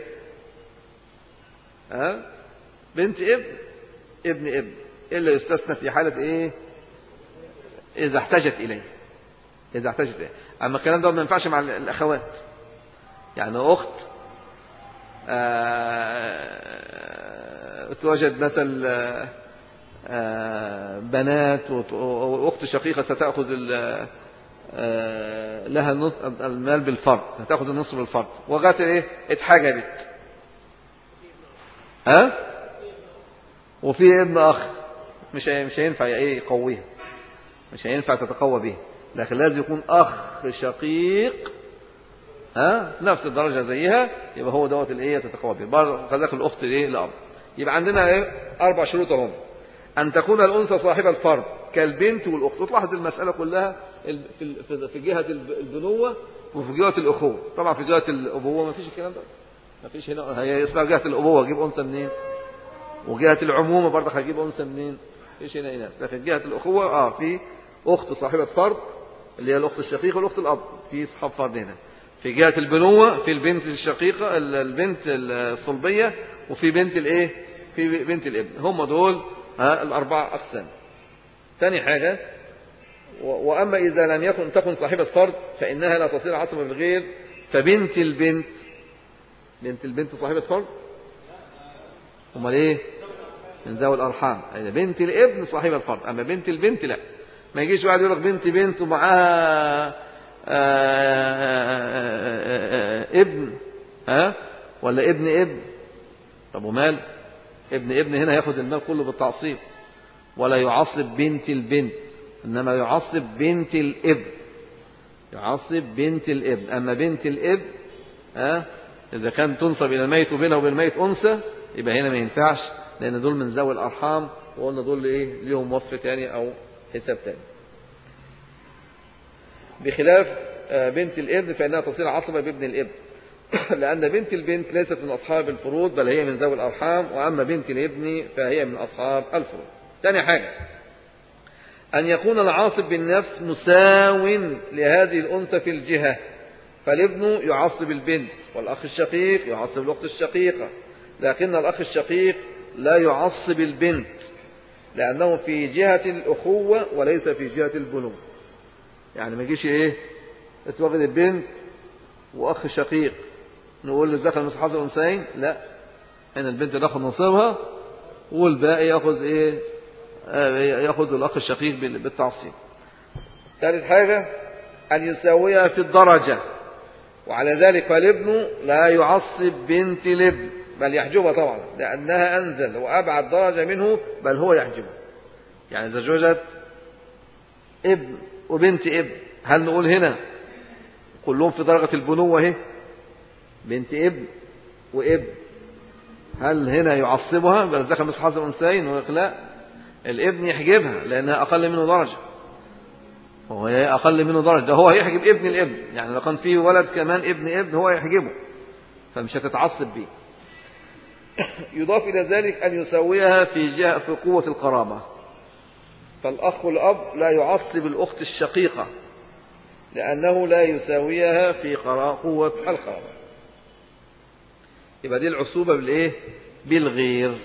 ها بنت ابن ابن ابن إلا يستثنى في حالة إيه إذا احتاجت إليه إذا احتاجت إليه أما الكلام ده ما ينفعش مع الأخوات يعني أخت آه توجد مثل آه بنات وأخت شقيقة ستأخذ آه لها النص المال بالفرض هتاخذ النصف بالفرض وغات ايه اتحجبت ها وفي ابن اخ مش مش هينفع ايه يقويها مش هينفع تتقوى به لكن لازم يكون اخ شقيق ها نفس الدرجه زيها يبقى هو دوت الايه تتقوى به كذلك الاخت ايه الاب يبقى عندنا ايه اربع شروط اهم ان تكون الانثى صاحبه الفرد كالبنت والاخت وتلاحظ المساله كلها في في جهه البنوه وفي جهه الاخوه طبعا في جهه الابوه ما فيش الكلام ده ما فيش هنا هي اسمها جهه الابوه اجيب انثى منين وجهه العمومه برضه هجيب انثى منين فيش هنا اناث لكن جهه الاخوه اه في اخت صاحبه فرد اللي هي الاخت الشقيقه والاخت الاب في اصحاب فرد هنا في جهه البنوه في البنت الشقيقه البنت الصلبيه وفي بنت الايه في بنت الابن هم دول ها الاربعه اقسام ثاني حاجه وأما إذا لم يكن تكن صاحبة فرد فإنها لا تصير عصبة بالغير فبنت البنت بنت البنت صاحبة فرد أمال إيه من ذوي الأرحام يعني بنت الابن صاحبة الفرد أما بنت البنت لا ما يجيش واحد يقول لك بنت بنت ومعاها ابن ها ولا ابن ابن طب ومال ابن ابن هنا ياخذ المال كله بالتعصيب ولا يعصب بنت البنت إنما يعصب بنت الابن يعصب بنت الابن أما بنت الابن أه؟ إذا كان تنصب إلى الميت وبينه وبين الميت أنثى يبقى هنا ما ينفعش لأن دول من ذوي الأرحام وقلنا دول إيه ليهم وصف تاني أو حساب تاني بخلاف بنت الابن فإنها تصير عصبة بابن الابن لأن بنت البنت ليست من أصحاب الفروض بل هي من ذوي الأرحام وأما بنت الابن فهي من أصحاب الفروض ثاني حاجة أن يكون العاصب بالنفس مساو لهذه الأنثى في الجهة فالابن يعصب البنت والأخ الشقيق يعصب الأخت الشقيقة لكن الأخ الشقيق لا يعصب البنت لأنه في جهة الأخوة وليس في جهة البنوة يعني ما يجيش إيه اتواخد البنت وأخ شقيق نقول للذكر مثل حظ الأنثيين لا هنا البنت تاخذ نصيبها والباقي ياخذ ايه ياخذ الاخ الشقيق بالتعصيب ثالث حاجه ان يساويها في الدرجه وعلى ذلك فالابن لا يعصب بنت الابن بل يحجبها طبعا لانها انزل وابعد درجه منه بل هو يحجبها يعني اذا زوجت ابن وبنت ابن هل نقول هنا كلهم في درجه البنوه اهي بنت ابن وابن هل هنا يعصبها بل ذكر مثل حظ الانثيين لا الابن يحجبها لانها اقل منه درجه وهو اقل منه درجه ده هو هيحجب ابن الابن يعني لو كان فيه ولد كمان ابن ابن هو يحجبه فمش هتتعصب بيه يضاف الى ذلك ان يسويها في جهه في قوه القرابه فالاخ الاب لا يعصب الاخت الشقيقه لانه لا يساويها في قوه القرابه يبقى دي العصوبة بالإيه؟ بالغير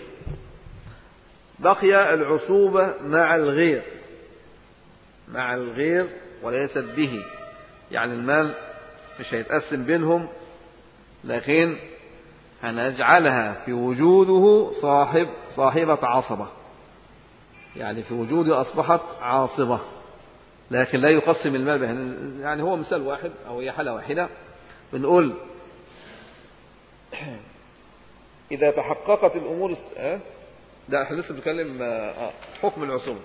بقي العصوبة مع الغير مع الغير وليست به يعني المال مش هيتقسم بينهم لكن هنجعلها في وجوده صاحب صاحبة عصبة يعني في وجوده أصبحت عاصبة لكن لا يقسم المال بها يعني هو مثال واحد أو هي حالة واحدة بنقول إذا تحققت الأمور الس... أه؟ ده احنا لسه بنتكلم آه حكم العصوبة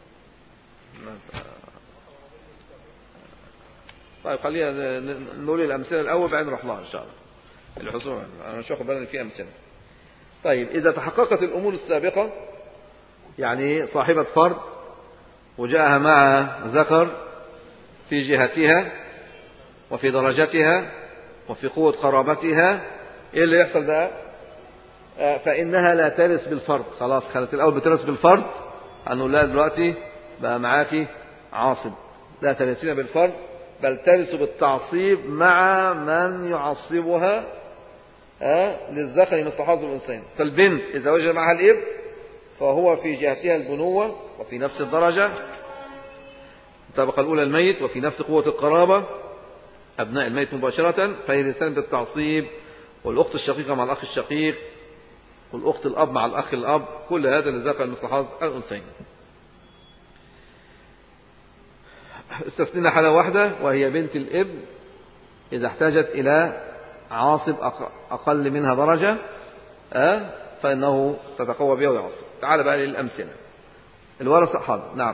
طيب خلينا نقول الأمثلة الأول بعدين نروح لها إن شاء الله العصوبة أنا مش واخد بالي في أمثلة طيب إذا تحققت الأمور السابقة يعني صاحبة فرد وجاءها مع ذكر في جهتها وفي درجتها وفي قوة قرابتها إيه اللي يحصل بقى؟ فإنها لا ترث بالفرد خلاص كانت الأول بترث بالفرد هنقول لها دلوقتي بقى معاكي عاصب لا ترثين بالفرد بل ترث بالتعصيب مع من يعصبها أه؟ للذكر مثل حظ الانثيين فالبنت اذا وجد معها الاب فهو في جهتها البنوه وفي نفس الدرجه الطبقه الاولى الميت وفي نفس قوه القرابه ابناء الميت مباشره فيرثان بالتعصيب والاخت الشقيقه مع الاخ الشقيق والأخت الأب مع الأخ الأب كل هذا لذكر مثل حظ الأنثيين استثنينا حالة واحدة وهي بنت الابن إذا احتاجت إلى عاصب أقل منها درجة أه؟ فإنه تتقوى بها ويعصب تعال بقى للأمثلة الورثة حاضر نعم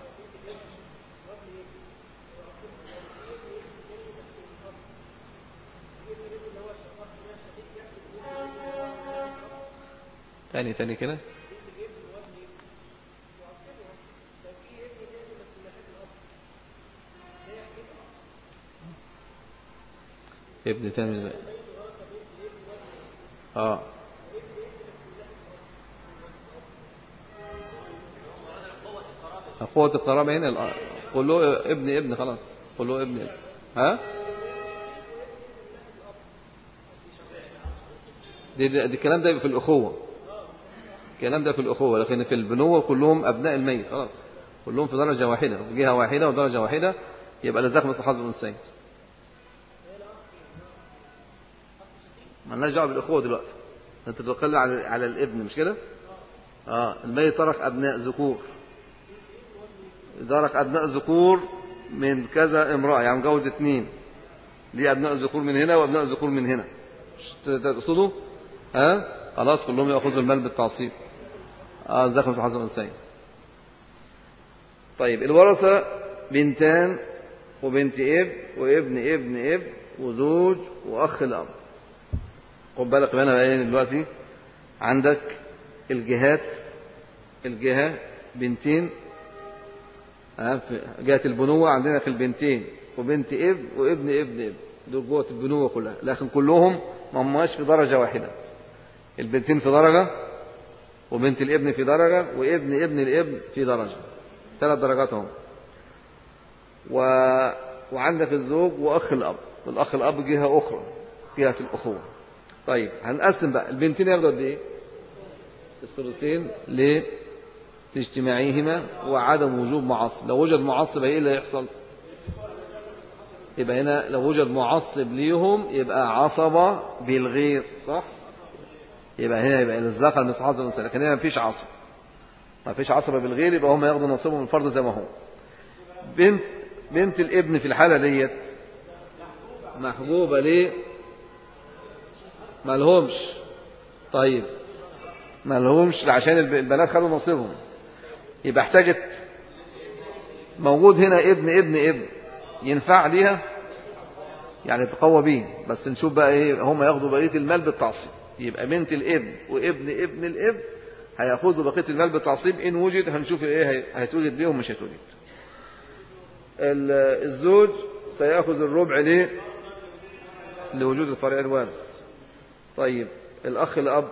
تاني تاني كده ابن تاني اه قوة القرابة هنا قول له ابن ابن خلاص قول له ابن ابن ها دي, دي الكلام ده في الأخوة الكلام ده في الأخوة لكن في البنوة كلهم أبناء الميت خلاص كلهم في درجة واحدة في جهة واحدة ودرجة واحدة يبقى لزاق مثل حظ الأنثيين مالناش دعوة بالأخوة دلوقتي أنت بتقل على على الابن مش كده؟ اه الميت ترك أبناء ذكور ترك أبناء ذكور من كذا امرأة يعني مجوز اثنين ليه أبناء ذكور من هنا وأبناء ذكور من هنا تقصدوا؟ ها؟ آه؟ خلاص كلهم يأخذوا المال بالتعصيب اه زخم حظ الأنثيين طيب الورثة بنتان وبنت اب وابن ابن اب وزوج واخ الاب خد بالك انا بقى إيه دلوقتي عندك الجهات الجهه بنتين آه، في جهه البنوه عندنا في البنتين وبنت اب وابن ابن اب دول جوه البنوه كلها لكن كلهم ما هماش في درجه واحده البنتين في درجه وبنت الابن في درجة وابن ابن الابن في درجة ثلاث درجات هم و... وعندك الزوج وأخ الأب والأخ الأب جهة أخرى جهة الأخوة طيب هنقسم بقى البنتين ياخدوا قد إيه؟ الثلثين لاجتماعيهما وعدم وجود معصب لو وجد معصب ايه اللي هيحصل يبقى هنا لو وجد معصب ليهم يبقى عصبة بالغير صح يبقى هنا يبقى الذكر مثل حظ الانثى لكن هنا مفيش عصب مفيش عصبة بالغير يبقى هم ياخدوا نصيبهم من الفرض زي ما هو بنت بنت الابن في الحالة ديت محبوبة ليه مالهمش طيب مالهمش عشان البنات خدوا نصيبهم يبقى احتاجت موجود هنا ابن ابن ابن ينفع ليها يعني تقوى بيه بس نشوف بقى ايه هم ياخدوا بقيه المال بالتعصيب يبقى بنت الابن وابن ابن الابن هياخذوا بقيه المال بالتعصيب ان وجد هنشوف ايه هيتوجد ليه ومش هيتوجد الزوج سيأخذ الربع ليه لوجود الفرع الوارث طيب الأخ الأب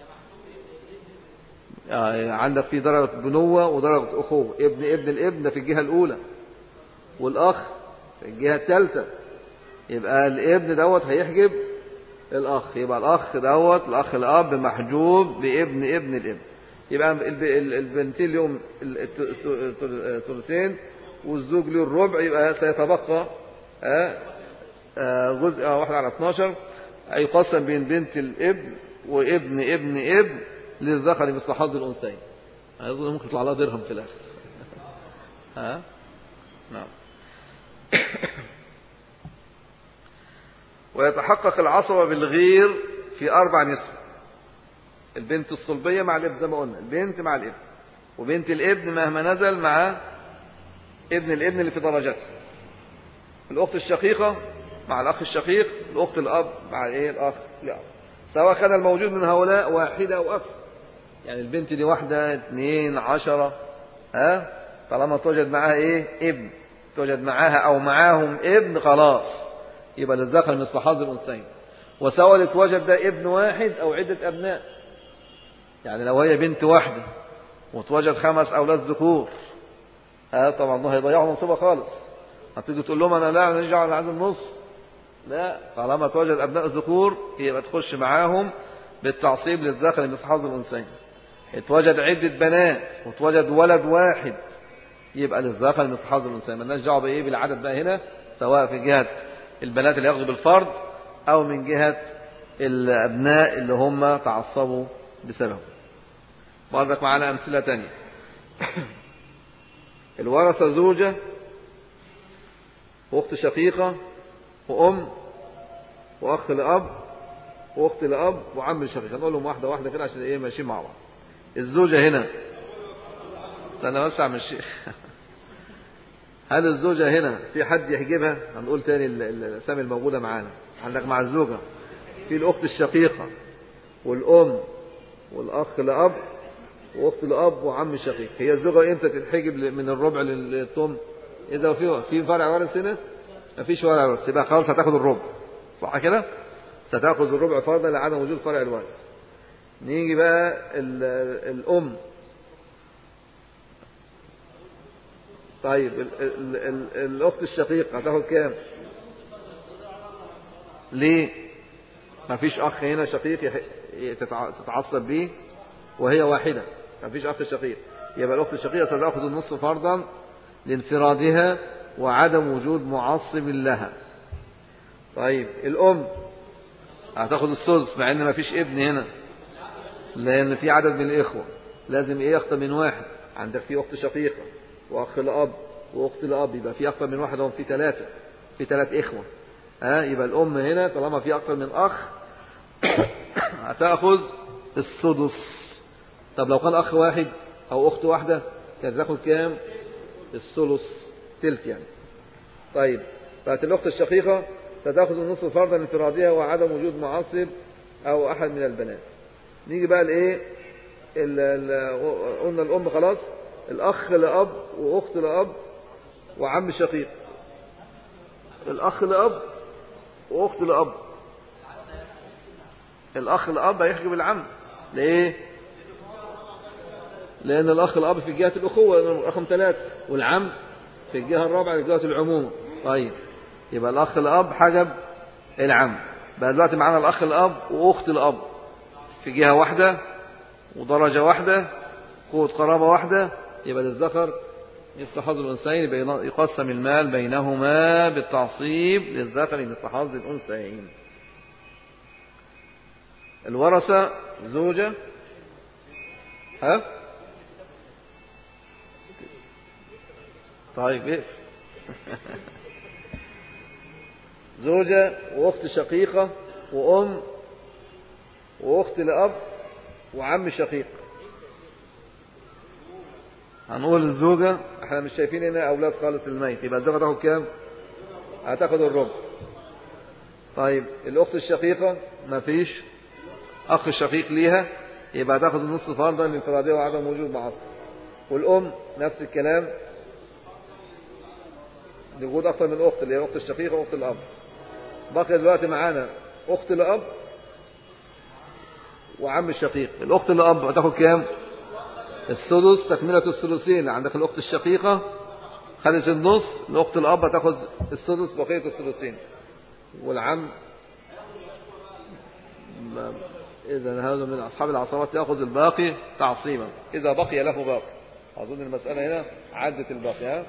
يعني عندك في درجة بنوة ودرجة أخوة ابن ابن الابن ده في الجهة الأولى والأخ في الجهة الثالثة يبقى الابن دوت هيحجب الأخ يبقى الأخ دوت الأخ الأب محجوب بابن ابن الابن يبقى البنتين لهم الثلثين والزوج له الربع يبقى سيتبقى آه، آه، جزء آه، واحد على 12 يقسم بين بنت الابن وابن ابن ابن للذكر مثل حظ الأنثيين أظن ممكن يطلع لها درهم في الآخر ها نعم ويتحقق العصبة بالغير في أربع نسب البنت الصلبية مع الابن زي ما قلنا البنت مع الابن وبنت الابن مهما نزل مع ابن الابن اللي في درجته الأخت الشقيقة مع الأخ الشقيق الأخت الأب مع الإيه الأخ الأب سواء كان الموجود من هؤلاء واحدة أو أكثر يعني البنت دي واحدة اثنين عشرة ها طالما توجد معاها إيه ابن توجد معاها أو معاهم ابن خلاص يبقى للذكر مثل حظ الأنثيين وسواء اتوجد ده ابن واحد أو عدة أبناء يعني لو هي بنت واحدة وتوجد خمس أولاد ذكور ها طبعا ده هيضيعوا نصيبها خالص هتيجي تقول لهم انا لا نرجع على عايز النص لا طالما توجد ابناء ذكور يبقى تخش معاهم بالتعصيب للذكر مثل حظ الانثيين اتوجد عدة بنات وتوجد ولد واحد يبقى للذكر مثل حظ الانثيين مالناش دعوه بايه بالعدد بقى هنا سواء في جهه البنات اللي ياخذوا بالفرض او من جهه الابناء اللي هم تعصبوا بسببه برضك معانا امثله تانية الورثه زوجه واخت شقيقه وام واخ لاب واخت لاب وعم شقيق هنقول لهم واحده واحده كده عشان ايه ماشيين مع بعض الزوجه هنا استنى بس اعمل شيء هل الزوجة هنا في حد يحجبها هنقول تاني الأسامي الموجودة معانا عندك مع الزوجة في الأخت الشقيقة والأم والأخ لأب وأخت لأب وعم شقيق هي الزوجة إمتى تتحجب من الربع للثم إذا في في فرع ورث هنا مفيش فرع ورث يبقى خلاص هتاخد الربع صح كده ستأخذ الربع فرضا لعدم وجود فرع الورث نيجي بقى الأم طيب ال ال ال الأخت الشقيقة هتاخد كام ليه ما فيش أخ هنا شقيق تتعصب به وهي واحدة ما فيش أخ شقيق يبقى الأخت الشقيقة ستأخذ النصف فرضا لانفرادها وعدم وجود معصب لها طيب الأم هتاخد السدس مع ان ما فيش ابن هنا لان في عدد من الاخوه لازم ايه اكتر من واحد عندك في اخت شقيقه واخ لاب واخت لاب يبقى في اكتر من واحد هم في ثلاثه في ثلاث اخوه ها يبقى الام هنا طالما في اكتر من اخ هتاخذ السدس طب لو كان اخ واحد او اخت واحده كانت تاخد كام الثلث تلت يعني طيب بقت الاخت الشقيقه ستاخذ النصف فرضا انفرادها وعدم وجود معصب او احد من البنات نيجي بقى لايه قلنا الام خلاص الاخ لاب واخت لاب وعم شقيق الاخ لاب واخت لاب الاخ الاب هيحجب العم ليه لان الاخ الاب في جهه الاخوه رقم ثلاثة والعم في الجهه الرابعه في جهه العموم طيب يبقى الاخ الاب حجب العم بقى دلوقتي معانا الاخ الاب واخت الاب في جهه واحده ودرجه واحده قوه قرابه واحده يبقى للذكر مثل حظ الانثيين يبقى يقسم المال بينهما بالتعصيب للذكر مثل حظ الانثيين الورثه زوجه ها طيب ايه زوجة وأخت شقيقة وأم وأخت لأب وعم شقيق هنقول الزوجة احنا مش شايفين هنا أولاد خالص الميت يبقى الزوجة تاخد كام؟ هتاخد الربع طيب الأخت الشقيقة ما فيش أخ شقيق ليها يبقى هتاخد النص فرضا لانفرادية وعدم وجود معصر والأم نفس الكلام لوجود أكثر من أخت اللي هي أخت الشقيقة وأخت الأب بقي دلوقتي معانا أخت الأب وعم الشقيق الأخت الأب هتاخد كام؟ السدس تكملة الثلثين عندك الأخت الشقيقة خدت النص الأخت الأب هتاخد السدس بقية الثلثين والعم إذا هذا من أصحاب العصابات يأخذ الباقي تعصيبا إذا بقي له باقي أظن المسألة هنا عدت الباقي ها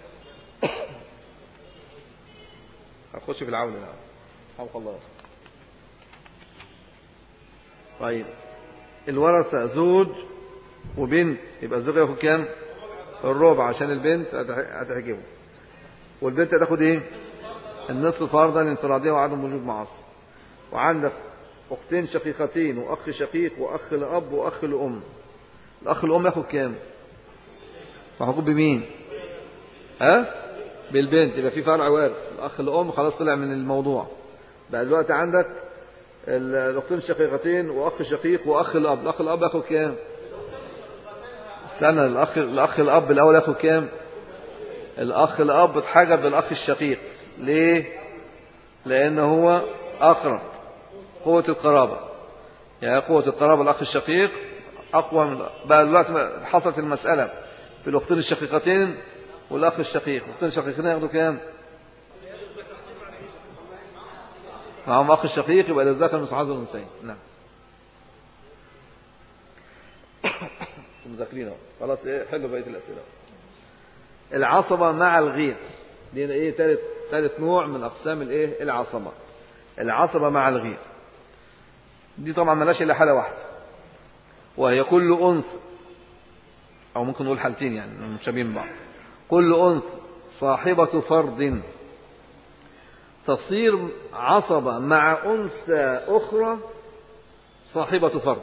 هنخش في العون الآن حمق الله طيب الورثة زوج وبنت يبقى الزوج ياخد كام الربع عشان البنت هتحجبه والبنت هتاخد ايه النصف فرضا انفرادية وعدم وجود معصب وعندك اختين شقيقتين واخ شقيق واخ لاب واخ لام الاخ الام ياخد كام محجوب بمين ها بالبنت يبقى في فرع وارث الاخ الام خلاص طلع من الموضوع بقى دلوقتي عندك الاختين الشقيقتين واخ شقيق واخ الاب الاخ الاب ياخد كام استنى الاخ الاخ الاب الاول ياخد كام الاخ الاب اتحجب بالاخ الشقيق ليه لان هو اقرب قوه القرابه يعني قوه القرابه الاخ الشقيق اقوى من بقى دلوقتي حصلت المساله في الاختين الشقيقتين والأخ الشقيق الاختين الشقيقين ياخدوا كام معهم أخ الشقيق يبقى للذكر مثل حظ الأنثيين نعم مذاكرين اهو خلاص ايه حلوا بقيه الاسئله العصبه مع الغير دي ايه ثالث ثالث نوع من اقسام الايه العصبات العصبه مع الغير دي طبعا ملاش الا حاله واحده وهي كل انثى او ممكن نقول حالتين يعني مشابهين بعض كل انثى صاحبه فرد تصير عصبه مع انثى اخرى صاحبه فرد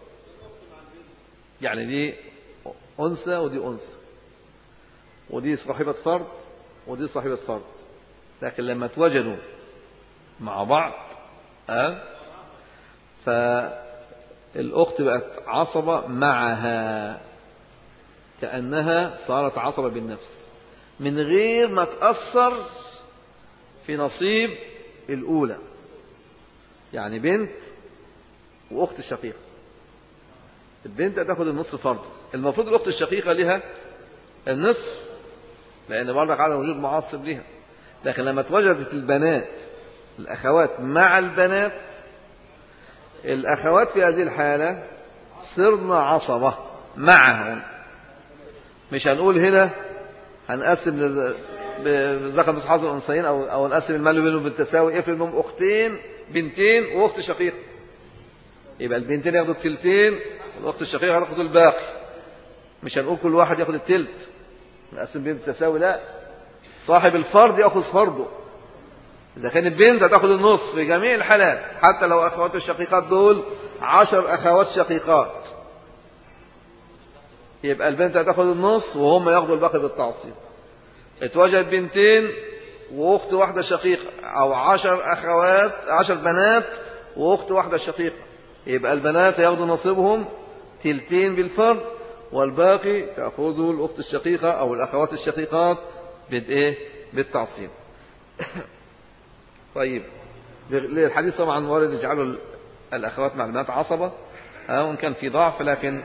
يعني دي أنثى ودي أنثى ودي صاحبة فرد ودي صاحبة فرد لكن لما توجدوا مع بعض أه فالأخت بقت عصبة معها كأنها صارت عصبة بالنفس من غير ما تأثر في نصيب الأولى يعني بنت وأخت الشقيقة البنت هتاخد النصف فرض المفروض الأخت الشقيقة لها النصف لأن برضك على وجود معصب لها لكن لما توجدت البنات الأخوات مع البنات الأخوات في هذه الحالة صرنا عصبة معهم مش هنقول هنا هنقسم بالذكر مثل حظ الأنثيين أو أو نقسم المال بينهم بالتساوي افرض منهم أختين بنتين وأخت شقيقة يبقى البنتين ياخدوا التلتين والأخت الشقيقة هتاخد الباقي مش هنقول كل واحد ياخد التلت نقسم بين التساوي لا صاحب الفرد ياخذ فرضه إذا كان البنت هتاخد النصف في جميع الحالات حتى لو أخوات الشقيقات دول عشر أخوات شقيقات يبقى البنت هتاخد النص وهم ياخدوا الباقي بالتعصيب اتوجد بنتين واخت واحده شقيقه او عشر اخوات عشر بنات واخت واحده شقيقه يبقى البنات ياخدوا نصيبهم تلتين بالفرد والباقي تأخذه الأخت الشقيقة أو الأخوات الشقيقات بالإيه؟ بالتعصيب طيب الحديث طبعا وارد يجعلوا الأخوات مع البنات عصبة وإن كان في ضعف لكن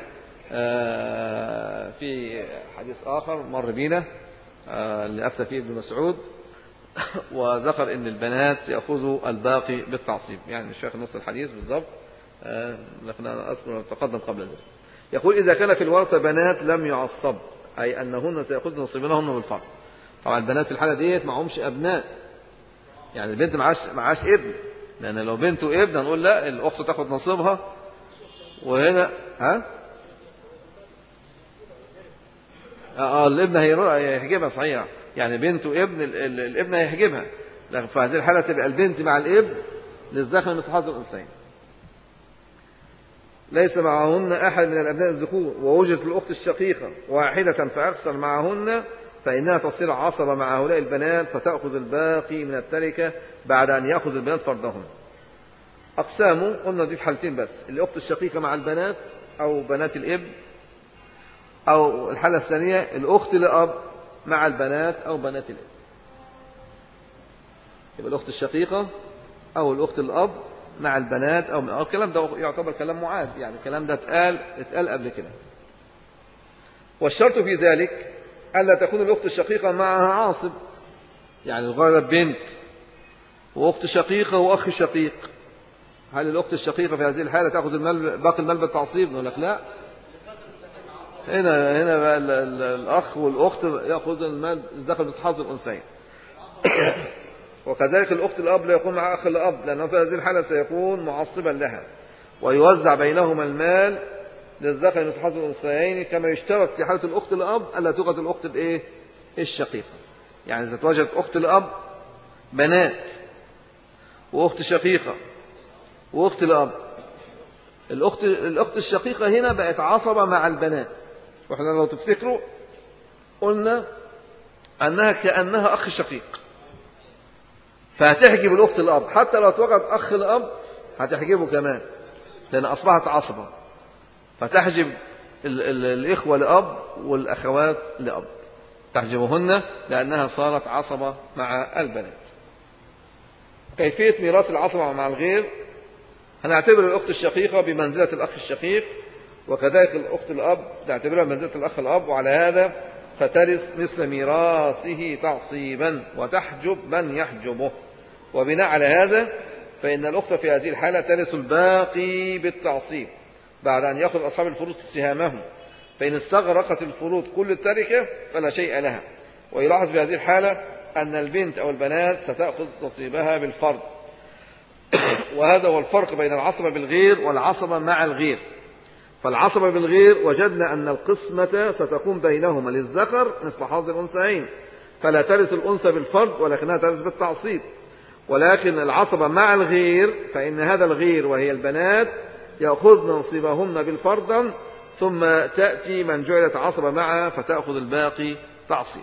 في حديث آخر مر بينا اللي أفتى فيه ابن مسعود وذكر ان البنات يأخذوا الباقي بالتعصيب يعني مش فاكر نص الحديث بالضبط لكن أنا أذكر تقدم قبل ذلك يقول إذا كان في الورثة بنات لم يعصب أي أنهن سيأخذن نصيبهن بالفرض طبعا البنات في الحالة ديت معهمش أبناء يعني البنت معاش معاش ابن لأن لو بنت وابن هنقول لا الأخت تاخد نصيبها وهنا ها اه الابن هيحجبها صحيح يعني بنت وابن الابن هيحجبها لكن في هذه الحالة تبقى البنت مع الابن للذكر مثل حظ الأنثيين ليس معهن أحد من الأبناء الذكور ووجدت الأخت الشقيقة واحدة فأكثر معهن فإنها تصير عصبة مع هؤلاء البنات فتأخذ الباقي من التركة بعد أن يأخذ البنات فرضهم أقسامه قلنا دي في حالتين بس الأخت الشقيقة مع البنات أو بنات الإبن أو الحالة الثانية الأخت لأب مع البنات أو بنات الإبن يبقى الأخت الشقيقة أو الأخت الأب مع البنات أو الكلام ده يعتبر كلام معاد يعني الكلام ده اتقال اتقال قبل كده والشرط في ذلك ألا تكون الأخت الشقيقة معها عاصب يعني الغاية بنت وأخت شقيقة وأخ شقيق هل الأخت الشقيقة في هذه الحالة تأخذ المال باقي المال بالتعصيب نقول لك لا هنا هنا بقى الأخ والأخت يأخذ المال الذكر بصحاب الأنثيين وكذلك الأخت الأب لا يكون مع أخ الأب لأنه في هذه الحالة سيكون معصبا لها ويوزع بينهما المال للذكر مثل حظ الأنثيين كما يشترط في حالة الأخت الأب ألا توجد الأخت الإيه؟ الشقيقة يعني إذا توجدت أخت الأب بنات وأخت شقيقة وأخت الأب الأخت الأخت الشقيقة هنا بقت عصبة مع البنات وإحنا لو تفتكروا قلنا أنها كأنها أخ شقيق فهتحجب الأخت الأب حتى لو توجد أخ الأب هتحجبه كمان لأن أصبحت عصبة فتحجب ال ال الإخوة لأب والأخوات لأب تحجبهن لأنها صارت عصبة مع البنات كيفية ميراث العصبة مع الغير هنعتبر الأخت الشقيقة بمنزلة الأخ الشقيق وكذلك الأخت الأب تعتبرها بمنزلة الأخ الأب وعلى هذا فترث مثل ميراثه تعصيبا وتحجب من يحجبه وبناء على هذا فإن الأخت في هذه الحالة ترث الباقي بالتعصيب بعد أن يأخذ أصحاب الفروض سهامهم فإن استغرقت الفروض كل التركة فلا شيء لها ويلاحظ في هذه الحالة أن البنت أو البنات ستأخذ نصيبها بالفرض وهذا هو الفرق بين العصبة بالغير والعصبة مع الغير فالعصبة بالغير وجدنا أن القسمة ستكون بينهما للذكر مثل حظ الأنثيين فلا ترث الأنثى بالفرض ولكنها ترث بالتعصيب ولكن العصبة مع الغير فإن هذا الغير وهي البنات يأخذن نصيبهن بالفرض ثم تأتي من جعلت عصبة معها فتأخذ الباقي تعصيب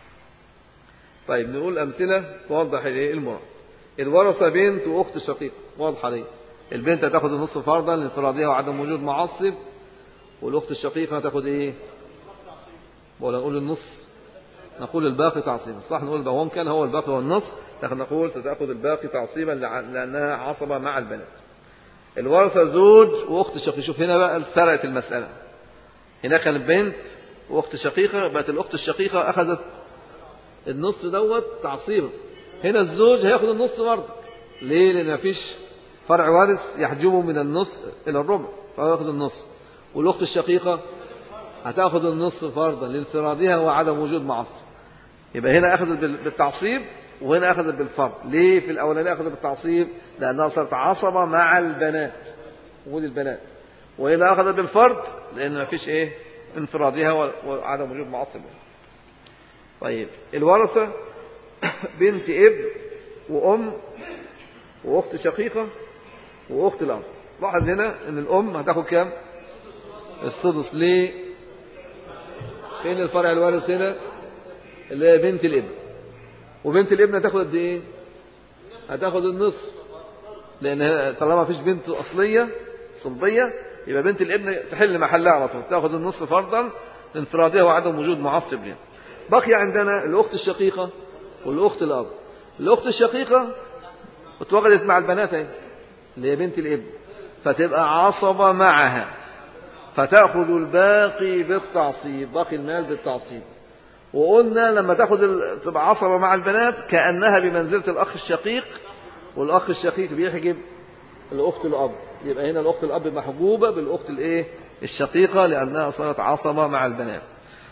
طيب نقول أمثلة توضح المراد الورثة بنت وأخت شقيق واضحة ليه البنت هتاخد النص فرضا لانفرادها وعدم وجود معصب والأخت الشقيقة هتاخد إيه ولا نقول النص نقول الباقي تعصيبا صح نقول ده كان هو الباقي والنص لكن نقول ستأخذ الباقي تعصيبا لأنها عصبة مع البنات الورثة زوج وأخت شقيقة شوف هنا بقى فرقت المسألة هنا كانت بنت وأخت شقيقة بقت الأخت الشقيقة أخذت النص دوت تعصيبا هنا الزوج هياخد النص برضه ليه لأن مفيش فرع وارث يحجبه من النص إلى الربع فياخذ النص والأخت الشقيقة هتاخذ النص فرضا لانفرادها وعدم وجود معصب يبقى هنا أخذت بالتعصيب وهنا أخذت بالفرض ليه في الأولانية أخذت بالتعصيب لأنها صارت عصبة مع البنات وجود البنات وهنا أخذت بالفرض لأن ما فيش إيه انفرادها وعدم وجود معصب طيب الورثة بنت ابن وأم وأخت شقيقة وأخت الأب لاحظ هنا أن الأم هتاخد كام السدس ليه فين الفرع الوارث هنا اللي هي بنت الابن وبنت الابن هتاخد قد ايه هتاخد النصف لان طالما فيش بنت اصليه صلبيه يبقى بنت الابن تحل محلها على طول تاخذ النصف فرضا لانفرادها وعدم وجود معصب لها بقي عندنا الاخت الشقيقه والاخت الاب الاخت الشقيقه اتوجدت مع البنات اهي اللي هي بنت الابن فتبقى عصبه معها فتاخذ الباقي بالتعصيب باقي المال بالتعصيب وقلنا لما تاخذ تبقى عصبة مع البنات كأنها بمنزلة الأخ الشقيق والأخ الشقيق بيحجب الأخت الأب يبقى هنا الأخت الأب محجوبة بالأخت الإيه الشقيقة لأنها صارت عصبة مع البنات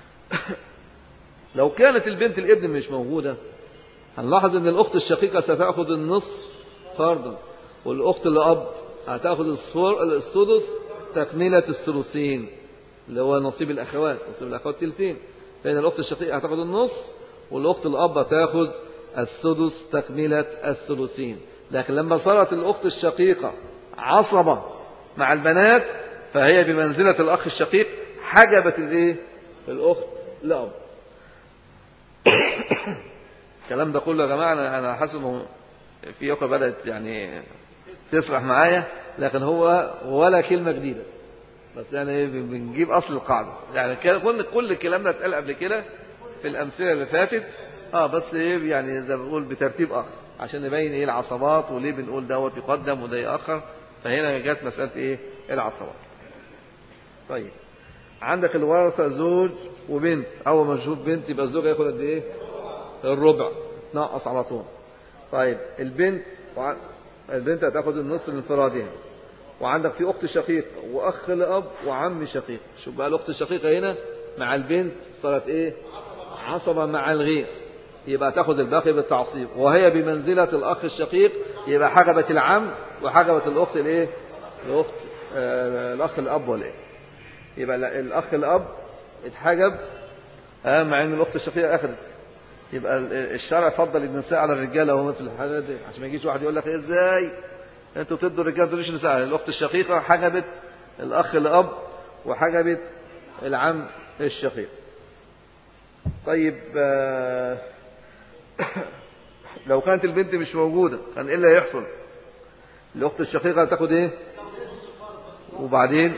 لو كانت البنت الابن مش موجودة هنلاحظ أن الأخت الشقيقة ستأخذ النصف فرضا والأخت الأب هتأخذ السدس تكملة الثلثين اللي هو نصيب الأخوات نصيب الأخوات تلتين لأن الأخت الشقيقة هتاخد النص والأخت الأب تاخذ السدس تكملة الثلثين لكن لما صارت الأخت الشقيقة عصبة مع البنات فهي بمنزلة الأخ الشقيق حجبت الإيه؟ الأخت الأب الكلام ده كله يا جماعة أنا حاسس إنه في أخوة بدأت يعني تسرح معايا لكن هو ولا كلمة جديدة بس يعني ايه بنجيب اصل القاعده يعني كل كل الكلام ده اتقال قبل كده في الامثله اللي فاتت اه بس ايه يعني زي ما بنقول بترتيب اخر عشان نبين ايه العصبات وليه بنقول دوت يقدم وده ياخر فهنا جت مساله ايه العصبات طيب عندك الورثه زوج وبنت اول ما تشوف بنت يبقى الزوج هياخد قد ايه الربع نقص على طول طيب البنت البنت هتاخد النصف لانفرادها وعندك في أخت شقيق وأخ لأب وعم شقيق شوف بقى الأخت الشقيقة هنا مع البنت صارت إيه عصبة مع الغير يبقى تاخذ الباقي بالتعصيب وهي بمنزلة الأخ الشقيق يبقى حجبت العم وحجبت الأخت الإيه الأخت آه الأخ الأب ولا إيه يبقى الأخ الأب اتحجب آه مع إن الأخت الشقيقة أخذت يبقى الشرع فضل النساء على الرجال وهم في الحالة دي عشان ما يجيش واحد يقول لك إيه إزاي انتوا تدوا الرجال ما تدوش النساء الاخت الشقيقه حجبت الاخ الاب وحجبت العم الشقيق طيب لو كانت البنت مش موجوده كان ايه اللي هيحصل الاخت الشقيقه هتاخد ايه وبعدين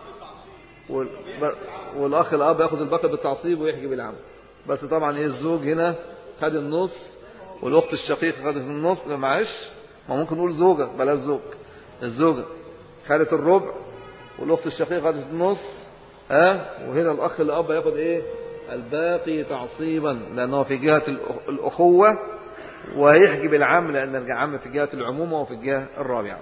والاخ الاب ياخذ الباقي بالتعصيب ويحجب العم بس طبعا ايه الزوج هنا خد النص والاخت الشقيقه خدت النص معلش ما ممكن نقول زوجة بلاش زوج الزوجة خدت الربع والأخت الشقيقة خدت النص ها أه؟ وهنا الأخ الأب ياخد إيه الباقي تعصيبا لأنه في جهة الأخوة ويحجب العام لأن العام في جهة العمومة وفي الجهة الرابعة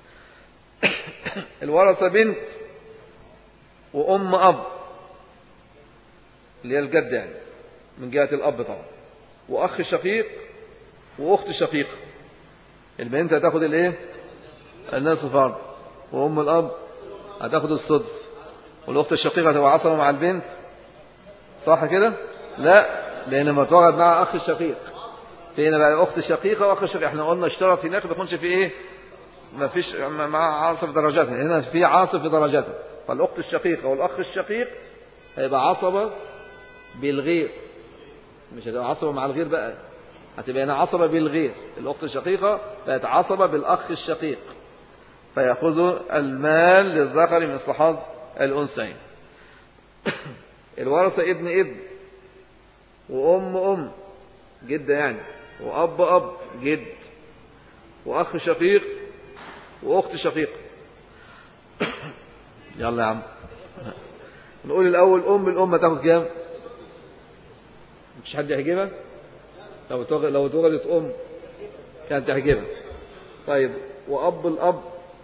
الورثة بنت وأم أب اللي هي الجد يعني من جهة الأب طبعا وأخ شقيق وأخت شقيقة البنت هتاخد الإيه؟ النصف فرض وأم الأب هتاخد السدس والأخت الشقيقة هتبقى عصبة مع البنت صح كده؟ لا لأن لما توجد مع أخ الشقيق في هنا بقى أخت شقيقة وأخ شقيق احنا قلنا اشترط هناك ما يكونش في إيه؟ ما فيش مع عاصف في درجاتها هنا في عاصف في درجاتها فالأخت الشقيقة والأخ الشقيق هيبقى عصبة بالغير مش هتبقى عصبة مع الغير بقى هتبقى هنا عصبة بالغير الأخت الشقيقة بقت عصبة بالأخ الشقيق فيأخذ المال للذكر مثل حظ الأنثيين الورثة ابن ابن وأم أم جدة يعني وأب أب جد وأخ شقيق وأخت شقيقة يلا يا عم نقول الأول أم الأم تاخد كام مفيش حد يحجبها لو اتوجد لو اتوجدت أم كانت تحجبها طيب وأب الأب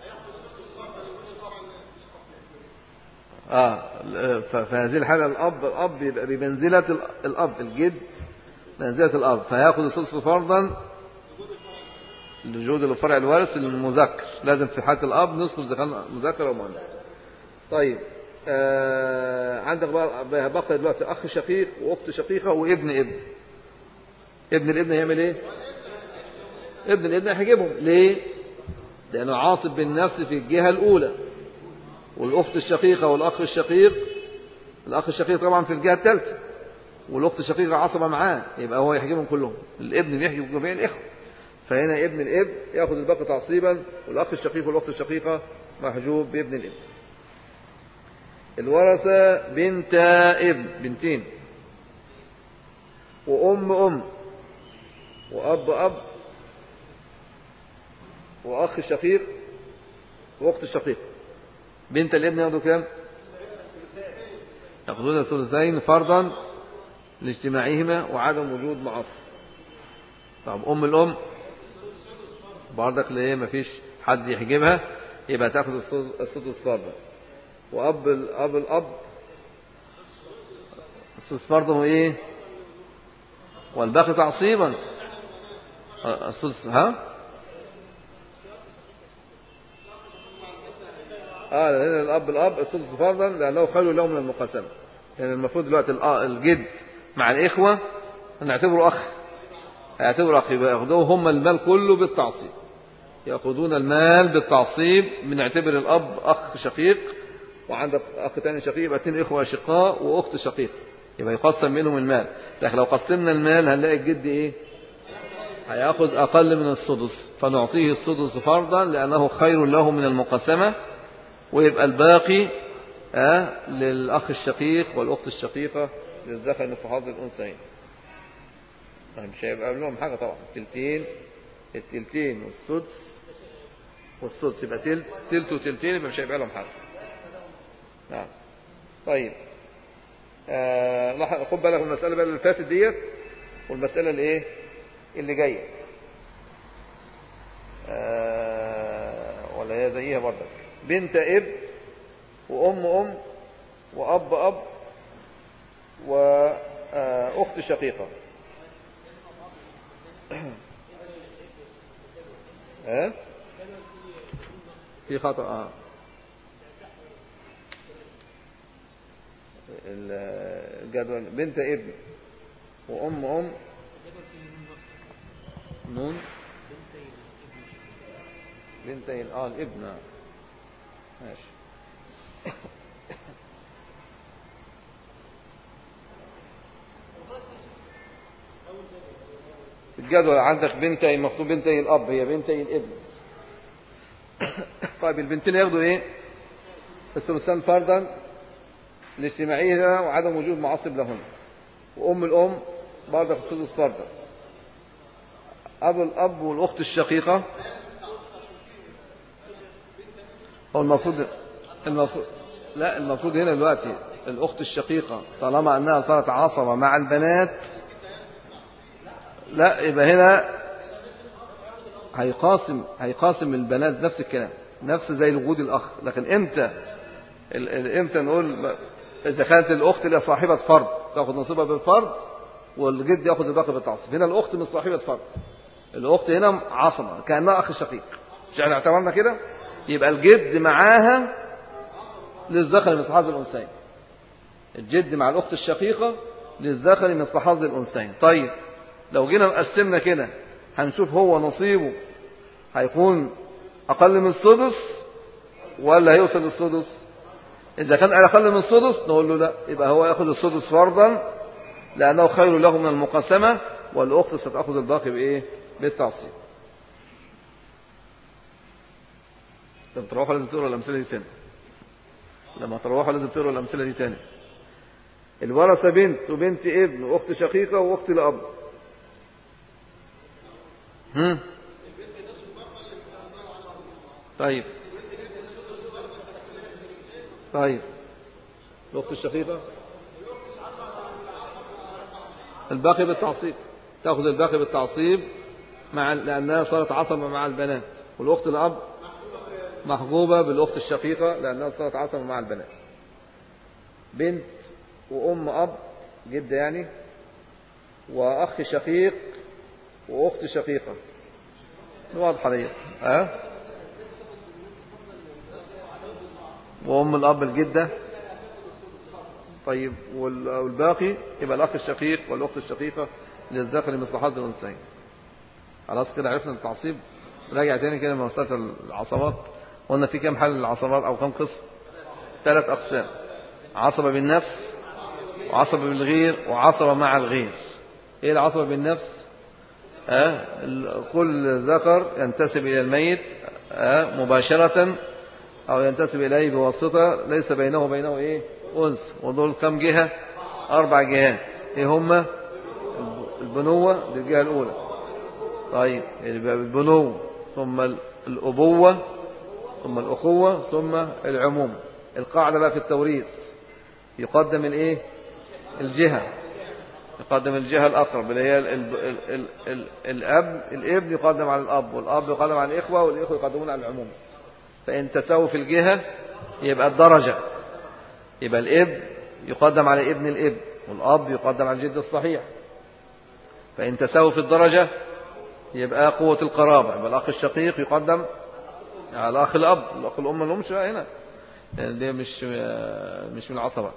آه فهذه الحالة الأب الأب يبقى بمنزلة الأب الجد منزلة الأب فيأخذ السدس فرضا لوجود الفرع الوارث للمذكر لازم في حالة الأب نصف إذا كان مذكر أو مؤنث طيب آه عندك بقى بقى دلوقتي أخ شقيق وأخت شقيقة وابن ابن ابن الابن هيعمل إيه؟ ابن الابن هيحجبهم ليه؟ لأنه عاصب بالنفس في الجهة الأولى والأخت الشقيقة والأخ الشقيق الأخ الشقيق طبعا في الجهة الثالثة والأخت الشقيقة عصبة معاه يبقى هو يحجبهم كلهم الابن بيحجب جميع الإخوة فهنا ابن الاب ياخذ الباقي تعصيبا والاخ الشقيق والاخت الشقيقه محجوب بابن الاب الورثه بنت ابن بنتين وام ام واب اب واخ شقيق واخت الشقيق بنت الابن ياخذوا كام ياخذون الثلثين فرضا لاجتماعهما وعدم وجود معصب طب ام الام برضك ليه مفيش حد يحجبها يبقى تاخذ السدس فرضا واب الاب الاب السدس فرضا وايه والباقي تعصيبا السدس ها اه لان الاب الاب السدس فرضا لانه خير له من المقاسمه يعني المفروض دلوقتي الجد مع الاخوه نعتبره اخ هيعتبروا أخ يبقى ياخذوه هم المال كله بالتعصيب يأخذون المال بالتعصيب بنعتبر الأب أخ شقيق وعندك أخ تاني شقيق يبقى اتنين إخوة أشقاء وأخت شقيق يبقى يقسم منهم المال لكن لو قسمنا المال هنلاقي الجد إيه هياخذ أقل من السدس فنعطيه السدس فرضا لأنه خير له من المقسمة ويبقى الباقي آه للأخ الشقيق والأخت الشقيقة للذكر مثل حظ الأنثيين مش هيبقى لهم حاجة طبعا التلتين التلتين والسدس والسدس يبقى تلت تلت وتلتين يبقى مش هيبقى لهم حاجة نعم طيب آه خد بالك من المسألة بقى اللي فاتت ديت والمسألة اللي ايه اللي جاية آه ولا هي زيها برضك بنت اب وأم أم وأب أب وأخت شقيقة ها في خطأ آه. الجدول بنت ابن وأم أم نون بنتين اه الابن ماشي الجدول عندك بنتي مكتوب بنتي الاب هي بنتي الابن طيب البنتين ياخدوا ايه الثلثان فرضا لاجتماعهما وعدم وجود معصب لهن وام الام برضه في السدس فرضا ابو الاب والاخت الشقيقه هو المفروض المفروض لا المفروض هنا دلوقتي الأخت الشقيقة طالما أنها صارت عصبة مع البنات لا يبقى هنا هيقاسم هيقاسم البنات نفس الكلام نفس زي وجود الأخ لكن إمتى إمتى نقول إذا كانت الأخت اللي صاحبة فرض تأخذ نصيبها بالفرض والجد يأخذ الباقي بالتعصيب هنا الأخت مش صاحبة فرض الأخت هنا عصبة كأنها أخ شقيق مش احنا اعتبرنا كده يبقى الجد معاها للذكر مثل حظ الأنثيين الجد مع الأخت الشقيقة للذكر مثل حظ الأنثيين طيب لو جينا قسمنا كده هنشوف هو نصيبه هيكون أقل من السدس ولا هيوصل للسدس إذا كان أقل من السدس نقول له لا يبقى هو يأخذ السدس فرضا لأنه خير له من المقسمة والأخت ستأخذ الباقي بإيه بالتعصيب لما تروحوا لازم تقروا الأمثلة دي تاني لما تروحوا لازم تقروا الأمثلة دي تاني الورثة بنت وبنت ابن وأخت شقيقة وأخت لأب هم؟ طيب طيب الأخت الشقيقة الباقي بالتعصيب تأخذ الباقي بالتعصيب مع لأنها صارت عصبة مع البنات والأخت الأب محجوبة بالأخت الشقيقة لأنها صارت عصبة مع البنات بنت وأم أب جدة يعني وأخ شقيق وأخت شقيقة واضحة دي أه؟ وأم الأب الجدة طيب والباقي يبقى الأخ الشقيق والأخت الشقيقة للذكر مثل حظ الأنثيين خلاص كده عرفنا التعصيب راجع تاني كده مسألة العصبات قلنا في كام حل للعصبات أو كام قسم ثلاث أقسام عصبة بالنفس وعصبة بالغير وعصبة مع الغير إيه العصبة بالنفس أه؟ كل ذكر ينتسب إلى الميت أه؟ مباشرة أو ينتسب إليه بواسطة ليس بينه وبينه إيه أنس ودول كم جهة أربع جهات إيه هما البنوة دي الجهة الأولى طيب البنوة ثم الأبوة ثم الأخوة ثم العموم القاعدة بقى في التوريث يقدم الإيه الجهة يقدم الجهة الأقرب اللي هي ال ال ال ال ال الأب الابن يقدم على الأب والأب يقدم على الإخوة والإخوة يقدمون على العموم فإن تساووا في الجهة يبقى الدرجة يبقى الاب يقدم على ابن الاب والأب يقدم على الجد الصحيح فإن تساووا في الدرجة يبقى قوة القرابة يبقى الأخ الشقيق يقدم على الأخ الأب الأخ الأم ما لهمش هنا يعني دي مش مش من العصبة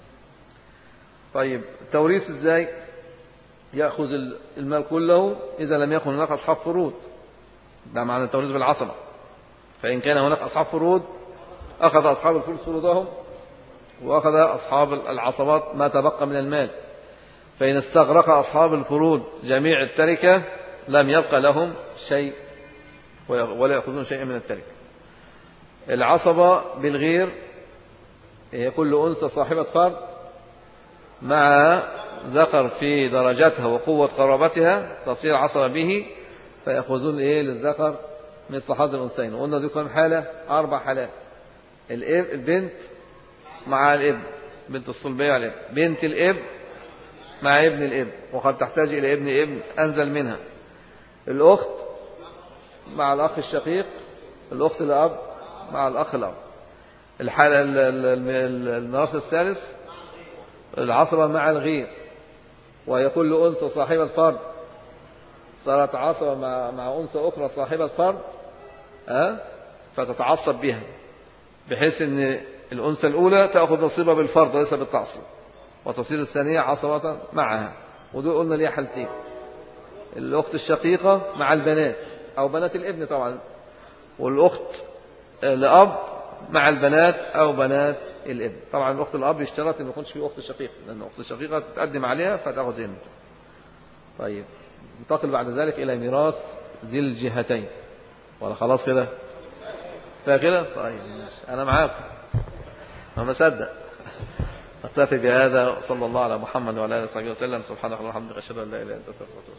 طيب التوريث ازاي يأخذ المال كله إذا لم يكن هناك أصحاب فروض ده معنى التوريث بالعصبة فإن كان هناك أصحاب فروض أخذ أصحاب الفروض فروضهم وأخذ أصحاب العصبات ما تبقى من المال فإن استغرق أصحاب الفروض جميع التركة لم يبقى لهم شيء ولا يأخذون شيئا من التركة العصبة بالغير هي كل أنثى صاحبة فرد مع ذكر في درجتها وقوة قرابتها تصير عصبة به فيأخذون إيه للذكر مثل حظ الأنثيين وقلنا دي كم حالة أربع حالات البنت مع الابن بنت الصلبية على الابن بنت الابن مع ابن الابن وقد تحتاج إلى ابن ابن أنزل منها الأخت مع الأخ الشقيق الأخت الأب مع الأخ الأب الحالة المرس الثالث العصبة مع الغير وهي كل أنثى صاحبة فرد صارت عصبة مع, مع أنثى أخرى صاحبة فرد أه؟ فتتعصب بها بحيث أن الأنثى الأولى تأخذ نصيبها بالفرض وليس بالتعصيب وتصير الثانية عصبة معها ودول قلنا ليها حالتين الأخت الشقيقة مع البنات أو بنات الابن طبعا والأخت لأب مع البنات أو بنات الابن طبعا الأخت الأب يشترط أن ما يكونش في أخت شقيقة لأن الأخت الشقيقة تتقدم عليها فتأخذ هنا طيب ننتقل بعد ذلك إلى ميراث ذي الجهتين ولا خلاص كده فكده طيب ماشي أنا معاكم ما مصدق أكتفي بهذا صلى الله على محمد وعلى آله وصحبه وسلم سبحانك اللهم وبحمدك أشهد أن لا إله إلا أنت أستغفرك وأتوب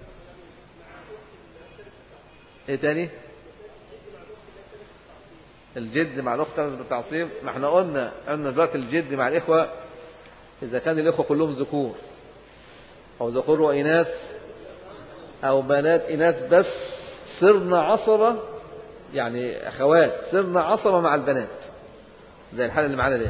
إيه تاني؟ الجد مع الأخت تنزل بالتعصيب ما احنا قلنا أن دلوقتي الجد مع الإخوة إذا كان الإخوة كلهم ذكور أو ذكور وإناث أو بنات إناث بس صرنا عصبة يعني أخوات صرنا عصبة مع البنات زي الحالة اللي معانا دي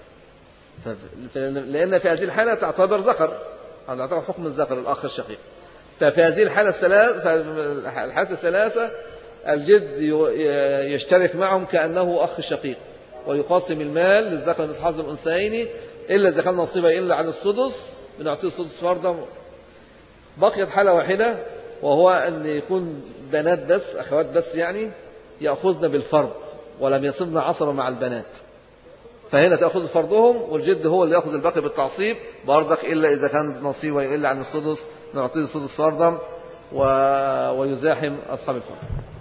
لأن في هذه الحالة تعتبر ذكر أو تعتبر حكم الذكر الأخ الشقيق ففي هذه الحالة الثلاث الحالة الثلاثة الجد يشترك معهم كأنه أخ شقيق ويقاسم المال للذكر مثل حظ الأنثيين إلا إذا كان نصيبه إلا عن السدس بنعطيه السدس فرضا بقيت حالة واحدة وهو أن يكون بنات بس أخوات بس يعني يأخذن بالفرض ولم يصبن عصبة مع البنات فهنا تأخذ فرضهم والجد هو اللي يأخذ الباقي بالتعصيب برضك إلا إذا كان نصيبه إلا عن السدس نعطيه السدس فرضا و... ويزاحم أصحاب الفرض